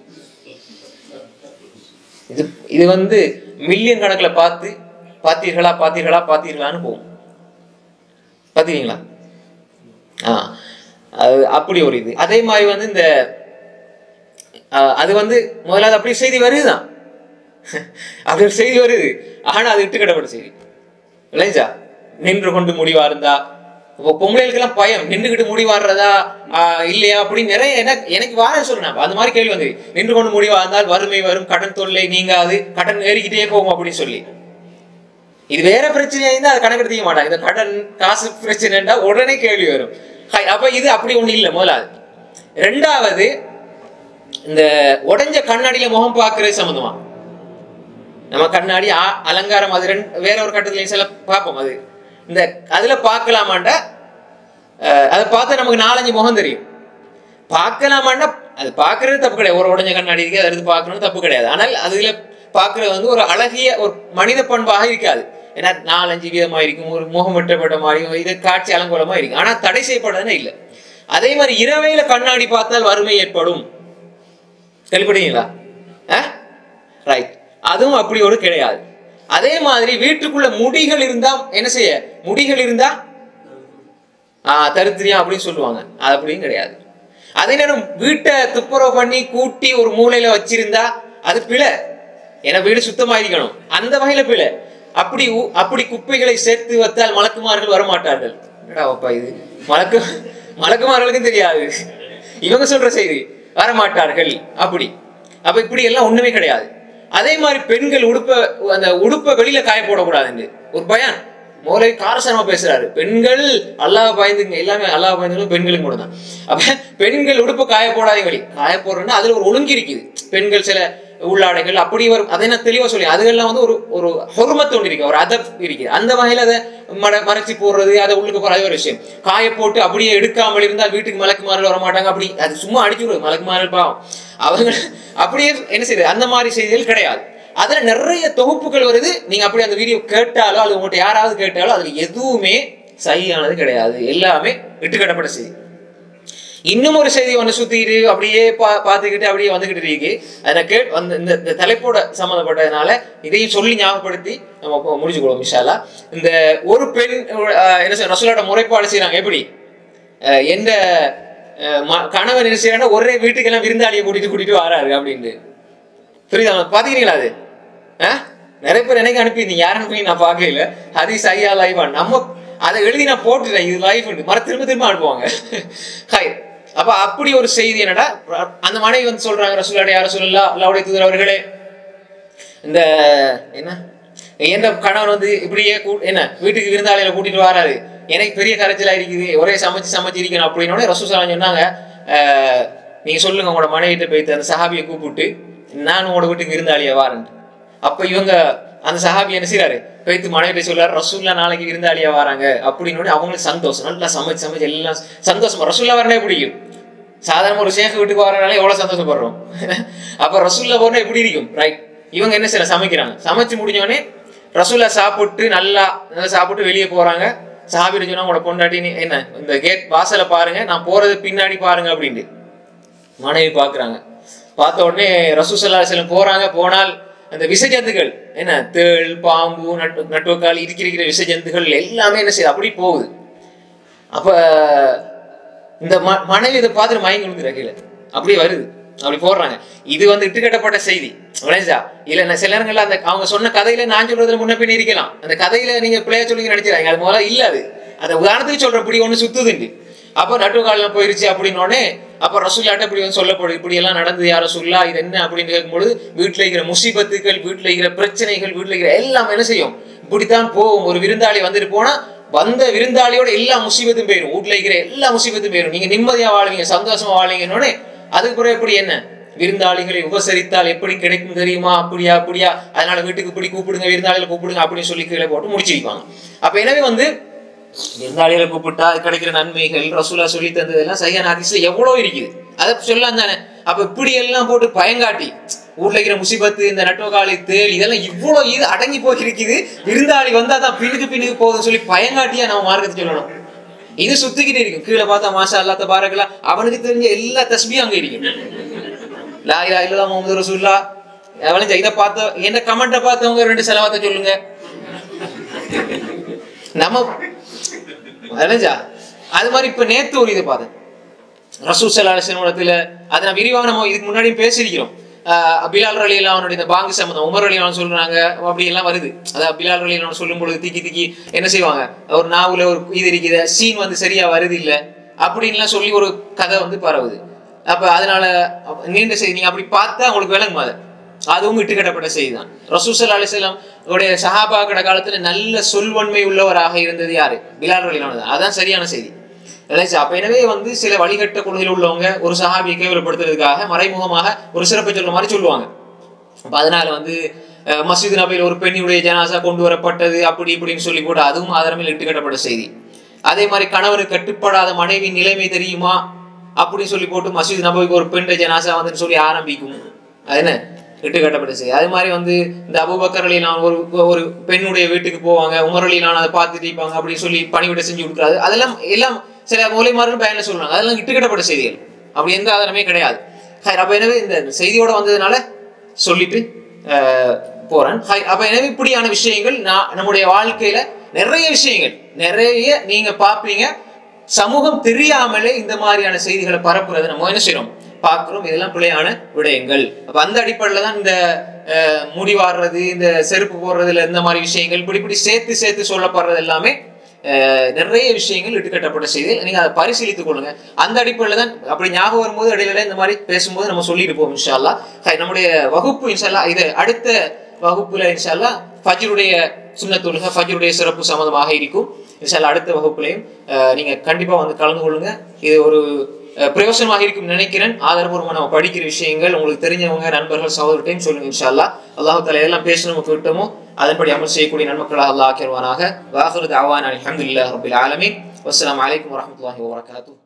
இது இது வந்து மில்லியன் கணக்கில் பார்த்து பார்த்தீர்களா பார்த்தீர்களா பார்த்தீர்களான்னு போகும் பார்த்தீங்களா ஆ அது அப்படி ஒரு இது அதே மாதிரி வந்து இந்த ஆ, அது வந்து முதலாவது அப்படி செய்தி வருதுதான் அப்படி ஒரு செய்தி வருது ஆனா அது இட்டுக்கட்டப்பட்ட செய்தி இல்லைஞ்சா நின்று கொண்டு முடிவாருந்தா இப்போ பொம்பளைகளுக்கெல்லாம் பயம் நின்றுகிட்டு முடிவாடுறதா ஆஹ் இல்லையா அப்படின்னு நிறைய எனக்கு எனக்கு வார சொல்றேன் அந்த மாதிரி கேள்வி வந்து நின்று கொண்டு முடிவார்ந்தால் வறுமை வரும் கடன் தொல்லை நீங்காது கடன் ஏறிக்கிட்டே போகும் அப்படின்னு சொல்லி இது வேற பிரச்சனையா இருந்தா அது கணக்கெடுத்திக்க மாட்டாங்க இந்த கடன் காசு பிரச்சனைண்டா உடனே கேள்வி வரும் ஹை, அப்ப இது அப்படி ஒண்ணு இல்லை முதலாவது ரெண்டாவது இந்த உடைஞ்ச கண்ணாடியில முகம் பார்க்கறது சம்மந்தமா நம்ம கண்ணாடி ஆ- அலங்காரம் அது ரெண்டு வேற ஒரு கட்டத்துல சில பார்ப்போம் அது இந்த அதுல பார்க்கலாமாண்டா அஹ், அதை பார்த்தா நமக்கு நாலஞ்சு முகம் தெரியும் பார்க்கலாமாண்டா அது பார்க்கறது தப்பு கிடையாது ஒரு உடஞ்ச கண்ணாடி இருக்கு அதை எடுத்து பார்க்கணும் தப்பு கிடையாது ஆனால் அதுல பார்க்கறது வந்து ஒரு அழகிய ஒரு மனித பண்பாக இருக்காது ஏன்னா நாலஞ்சு விதமா இருக்கும் ஒரு முகம் வெட்டப்பட்ட மாதிரி இது காட்சி அலங்கோலமா இருக்கும் ஆனா தடை செய்யப்பட்டதுன்னா இல்லை அதே மாதிரி இரவையில கண்ணாடி பார்த்தால் வறுமை ஏற்படும் கேள்விப்படுவீங்களா ரைட் அதுவும் அப்படி ஒரு கிடையாது அதே மாதிரி வீட்டுக்குள்ள முடிகள் இருந்தா என்ன செய்ய முடிகள் இருந்தா ஆஹ் தரித்திரியம் அப்படின்னு சொல்லுவாங்க அது அப்படியும் கிடையாது அதே நேரம் வீட்டை துப்புரவு பண்ணி கூட்டி ஒரு மூலையில வச்சிருந்தா அது பிழை ஏன்னா வீடு சுத்தமா இருக்கணும் அந்த வகையில பிழை அப்படி உ- அப்படி குப்பைகளை சேர்த்து வைத்தால் மலக்குமார்கள் வரமாட்டார்கள் என்னடா அப்பா இது மலக்கு மலக்குமார்களுக்கும் தெரியாது இவங்க சொல்ற செய்தி வரமாட்டார்கள் அப்படி அப்ப இப்படி எல்லாம் ஒண்ணுமே கிடையாது அதே மாதிரி பெண்கள் உடுப்ப அந்த உடுப்பை வெளியில காய போடக்கூடாதுன்னு ஒரு பயான் மோலை காரசனமா பேசுறாரு பெண்கள் அல்லாஹ் பயந்துங்க எல்லாமே அல்லாஹ் பயந்துங்களும் பெண்களுக்கு மட்டும் தான் அப்ப பெண்கள் உடுப்பு காய போடாதீங்க வெளி காய போடுறேன்னா அதுல ஒரு ஒழுங்கு இருக்குது பெண்கள் சில உள்ளாடைகள் அப்படி வரும் அதை நான் தெளிவா சொல்லி அதுகெல்லாம் வந்து ஒரு ஒரு ஹொருமத்து ஒன்று இருக்கு ஒரு அதப் இருக்கு அந்த வகையில அதை மட மறைச்சி போடுறது அதை உள்ளுக்கு போற அது ஒரு விஷயம் காய போட்டு அப்படியே எடுக்காமல் இருந்தால் வீட்டுக்கு மலக்குமார்கள் வர மாட்டாங்க அப்படி அது சும்மா அடிச்சு விடுறது மலக்குமார்கள் பாவம் அவங்க அப்படியே என்ன செய்யுது அந்த மாதிரி செய்திகள் கிடையாது அதுல நிறைய தொகுப்புகள் வருது நீங்க அப்படி அந்த வீடியோ கேட்டாலோ அது உங்கள்கிட்ட யாராவது கேட்டாலோ அதுல எதுவுமே சரியானது கிடையாது எல்லாமே இட்டுக்கட்டப்பட்ட செய்தி இன்னும் ஒரு செய்தி ஒன்று சுத்திட்டு அப்படியே பா பார்த்துக்கிட்டு அப்படியே வந்துகிட்டு இருக்கு அதை கேட் வந்து இந்த இந்த தலைப்போட சம்மந்தப்பட்டதுனால இதையும் சொல்லி ஞாபகப்படுத்தி நம்ம இப்போ முடிச்சுக்கொள்வோம் விஷாலா இந்த ஒரு பெண் அஹ், என்ன சொல்ற ரசூலோட முறைப்பாடு செய்றாங்க எப்படி அஹ், எந்த அஹ், ம- கணவன் என்ன செய்யறாங்கன்னா ஒரே வீட்டுக்கெல்லாம் விருந்தாளியை கூட்டிட்டு கூட்டிட்டு வராரு அப்படின்ட்டு புரியுதா பாத்துக்கிறீங்களா அது ஆ? நிறைய பேர் எனக்கு அனுப்பியிருந்தீங்க யார் அனுப்பி நான் பார்க்கல ஹரிஸ் ஐயா லைவா நம்ம அதை எழுதி நான் போட்டுட்டேன் இது லைஃப் மற திரும்ப திரும்ப அனுப்புவாங்க ஹாய் அப்ப அப்படி ஒரு செய்தி என்னடா அந்த மனைவி வந்து சொல்றாங்க ரசூலாடைய யார சொல்லலாம் அல்லாவுடைய தூதர் அவர்களே இந்த என்ன எந்த கணவன் வந்து இப்படியே கூ- என்ன வீட்டுக்கு விருந்தாளியில கூட்டிட்டு வராரு எனக்கு பெரிய கரைச்சலா இருக்குது ஒரே சமைச்சு சமைச்சு இருக்கணும் அப்படின்னோடனே ரசூசலாம் சொன்னாங்க "அஹ், நீங்க சொல்லுங்க உங்களோட மனைவிட்ட போயிட்டு அந்த சஹாபியை கூப்பிட்டு நான் உங்களோட வீட்டுக்கு விருந்தாளியா வாரேன் அப்ப இவங்க அந்த சஹாபி என்ன செய்றாரு போயிட்டு மனைவிட்ட சொல்றாரு ரசூல்லா நாளைக்கு விருந்தாளியா வராங்க அப்படின்னு அவங்களுக்கு சந்தோஷம் நல்லா சமைச்சு சமைச்சு எல்லாம் சந்தோஷமா ரசூல்லா வரனே பிடிக்கும் சாதாரண ஒரு ஷேக் வீட்டுக்கு வரனால எவ்வளவு சந்தோஷப்படுறோம் அப்ப ரசூல்லா போனா எப்படி இருக்கும் ரைட் இவங்க என்ன செய்யற சமைக்கிறாங்க சமைச்சு முடிஞ்சோடனே ரசூல்லா சாப்பிட்டு நல்லா நல்லா சாப்பிட்டு வெளியே போறாங்க சாப்பிட்டு சொன்னா உங்களோட பொண்டாட்டி நீ என்ன இந்த கேட் வாசலை பாருங்க நான் போறது பின்னாடி பாருங்க அப்படின்ட்டு மனைவி பார்க்குறாங்க பார்த்த உடனே ரசூசல்லா செல்லம் போறாங்க போனால் அந்த விஷஜந்துகள் என்ன தேள் பாம்பு நட்டு நட்டுவக்கால் இருக்கிற இருக்கிற விஷஜந்துகள் எல்லாமே என்ன செய்யுது அப்படி போகுது அப்ப இந்த ம மனைவி இதை பார்த்துட்டு மயங்கி விழுந்துற கீழே அப்படியே வருது அப்படி போடுறாங்க இது வந்து இட்டுக்கட்டப்பட்ட செய்தி விளைஞ்சா இல்ல நான் சில நேரங்கள்ல அந்த அவங்க சொன்ன கதையில நான் சொல்றதுல முன்ன பின்ன இருக்கலாம் அந்த கதையில நீங்க பிள்ளைய சொல்லி நினைச்சிடாங்க அது முதல்ல இல்ல அது அந்த உதாரணத்துக்கு சொல்ற இப்படி ஒண்ணு சுத்துதுண்டு அப்போ நட்டுக்காலம் போயிருச்சு அப்படின்னோடனே அப்போ ரசூல்லாட்ட இப்படி வந்து சொல்லப்படுது இப்படி எல்லாம் நடந்து யார சொல்லா இது என்ன அப்படின்னு கேட்கும்பொழுது வீட்டுல இருக்கிற முசீபத்துகள் வீட்டுல இருக்கிற பிரச்சனைகள் வீட்டுல இருக்கிற எல்லாம் என்ன செய்யும் இப்படித்தான் போகும் ஒரு விருந்தாளி வந்துட்டு போனா வந்த விருந்தாளியோட எல்லா முசீபத்தும் போயிடும் வீட்டுல இருக்கிற எல்லா முசீபத்தும் போயிடும் நீங்க நிம்மதியா வாழ்வீங்க சந்தோஷமா வாழ்வீங்கன்னொடனே அதுக்கு பிறகு எப்படி என்ன விருந்தாளிகளை உபசரித்தால் எப்படி கிடைக்கும் தெரியுமா அப்படியா அப்படியா அதனால வீட்டுக்கு இப்படி கூப்பிடுங்க விருந்தாளிகளை கூப்பிடுங்க அப்படின்னு சொல்லி கீழே போட்டு முடிச்சிருப்பாங்க அப்ப எனவே வந்து விருந்தாளிகளை கூப்பிட்டா அது கிடைக்கிற நன்மைகள் ரசூலா சொல்லி தந்ததெல்லாம் சரியான ஹதீஸ்ல எவ்வளவு இருக்குது அதை சொல்லலாம் தானே அப்ப இப்படி எல்லாம் போட்டு பயங்காட்டி ஊர்ல இருக்கிற முசிபத்து இந்த நட்டுவகாலி தேள் இதெல்லாம் இவ்வளவு இது அடங்கி போயிருக்குது விருந்தாளி வந்தா தான் பின்னுக்கு பின்னுக்கு போகுதுன்னு சொல்லி பயங்காட்டியா நம்ம மார்க்கத்தை சொல்லணும் இது சுத்திக்கிட்டே இருக்கும் கீழே பார்த்தா மாஷா அல்லாத்த பாரக்கலாம் அவனுக்கு தெரிஞ்ச எல்லா தஸ்பியும் அங்க இருக்கும் லா இலா இல்லா முகமது ரசூல்லா அவளையும் இதை பார்த்த என்ன கமெண்ட்டை பார்த்தவங்க ரெண்டு செலவாத்த சொல்லுங்க நம்ம அலைஞ்சா அது மாதிரி இப்ப நேத்து ஒரு இது பார்த்தேன் ரசூல் சலாஹினத்துல அதை நான் விரிவாக நம்ம இதுக்கு முன்னாடியும் பேசியிருக்கிறோம் ஆஹ் பிலால் அலி அவனுடைய இந்த பாங்கு சம்பந்தம் உமர் அலி அவன் சொல்றாங்க அப்படி எல்லாம் வருது அதாவது பிலால் அலி அவன் சொல்லும் பொழுது திக்கி திக்கி என்ன செய்வாங்க ஒரு நாவுல ஒரு இது இருக்குது சீன் வந்து சரியா வருது இல்ல அப்படின்லாம் சொல்லி ஒரு கதை வந்து பரவுது அப்ப அதனால அப்ப நீண்ட செய்தி நீங்க அப்படி பார்த்தா உங்களுக்கு விளங்கும் அது அதுவும் இட்டுக்கட்டப்பட்ட செய்தி தான் ரசூசல் அலிசல்லாம் உடைய சஹாபாக்கட காலத்துல நல்ல சொல்வன்மை உள்ளவராக இருந்தது யாரு பிலால் அலி தான் அதான் சரியான செய்தி நினைச்சு அப்ப எனவே வந்து சில வழிகட்ட கொள்கையில் உள்ளவங்க ஒரு சஹாபியை கேவலப்படுத்துறதுக்காக மறைமுகமாக ஒரு சிறப்பை சொல்ற மாதிரி சொல்லுவாங்க அப்ப அதனால வந்து அஹ், மஸ்ஜித் நபையில் ஒரு பெண்ணுடைய ஜனாசா கொண்டு வரப்பட்டது அப்படி இப்படின்னு சொல்லி கூட அதுவும் ஆதாரமில் இட்டுக்கட்டப்பட்ட செய்தி அதே மாதிரி கணவருக்கு கட்டுப்படாத மனைவி நிலைமை தெரியுமா அப்படின்னு சொல்லி போட்டு மஸ்ஜித் நபைக்கு ஒரு பெண் ஜனாசா வந்துன்னு சொல்லி ஆரம்பிக்கும் அது என்ன இட்டு கட்டப்பட்ட செய்தி அது மாதிரி வந்து இந்த அபுபக்கர் அலிலான் ஒரு ஒரு பெண்ணுடைய வீட்டுக்கு போவாங்க உமர் அலிலான் அதை பார்த்துட்டு இருப்பாங்க அப்படின்னு சொல்லி பணிவிட செஞ்சு கொடுக்குறாரு அதெல்லாம் எல்லாம் சில மூலைமாரும் பயன்ல சொல்றாங்க அதெல்லாம் இட்டுக்கட்டப்பட்ட செய்திகள் அப்படி எந்த ஆதாரமே கிடையாது ஹை, அப்ப எனவே இந்த செய்தியோட வந்ததுனால சொல்லிட்டு அஹ், போறேன் ஹை, அப்ப எனவே இப்படியான விஷயங்கள் நான் நம்முடைய வாழ்க்கையில நிறைய விஷயங்கள் நிறைய நீங்க பார்ப்பீங்க சமூகம் தெரியாமலே இந்த மாதிரியான செய்திகளை பரப்புறதை நம்ம என்ன செய்யறோம் பார்க்கிறோம் இதெல்லாம் பிழையான விடயங்கள் அப்ப அந்த அடிப்படையில தான் இந்த அஹ், முடி வாடுறது இந்த செருப்பு போடுறதுல இந்த மாதிரி விஷயங்கள் இப்படி இப்படி சேர்த்து சேர்த்து சொல்லப்படுறது எல்லாமே அஹ், நிறைய விஷயங்கள் இட்டுக்கட்டப்பட்ட செய்தி நீங்க அதை பரிசீலித்துக் கொள்ளுங்க அந்த அடிப்படையில தான் அப்படி ஞாபகம் வரும்போது இடையில இந்த மாதிரி பேசும்போது நம்ம சொல்லிட்டு போவோம் இன்ஷால்லா ஹை, நம்முடைய வகுப்பு இன்ஷால்லா இது அடுத்த வகுப்புல இன்ஷால்லா ஃபஜ்ருடைய சுண்ணத்துல்க ஃபஜ்ருடைய சிறப்பு சம்மந்தமாக இருக்கும் இன்ஷால்லா அடுத்த வகுப்புலையும் அஹ், நீங்க கண்டிப்பா வந்து கலந்து கொள்ளுங்க இது ஒரு அஹ், பிரயோசனமாக இருக்கும் நினைக்கிறேன் ஆதரபூர்வமாக நம்ம படிக்கிற விஷயங்கள் உங்களுக்கு தெரிஞ்சவங்க நண்பர்கள் சகோதரர்கிட்டையும் சொல்லுங்க இன்ஷா அல்லாஹ் அல்லாஹ் தலை எல்லாம் பேசணும் விட்டோமோ அதன்படி அமல் செய்யக்கூடிய நன்மக்களாக அல்லாஹ் ஆக்கிடுவானாக வாஹரு தாவான் அல்ஹம்துலில்லாஹி ரபில் ஆலமீன் வஸ்ஸலாமு அலைக்கும் வரஹ்மத்துல்லாஹி வபரகாத்துஹு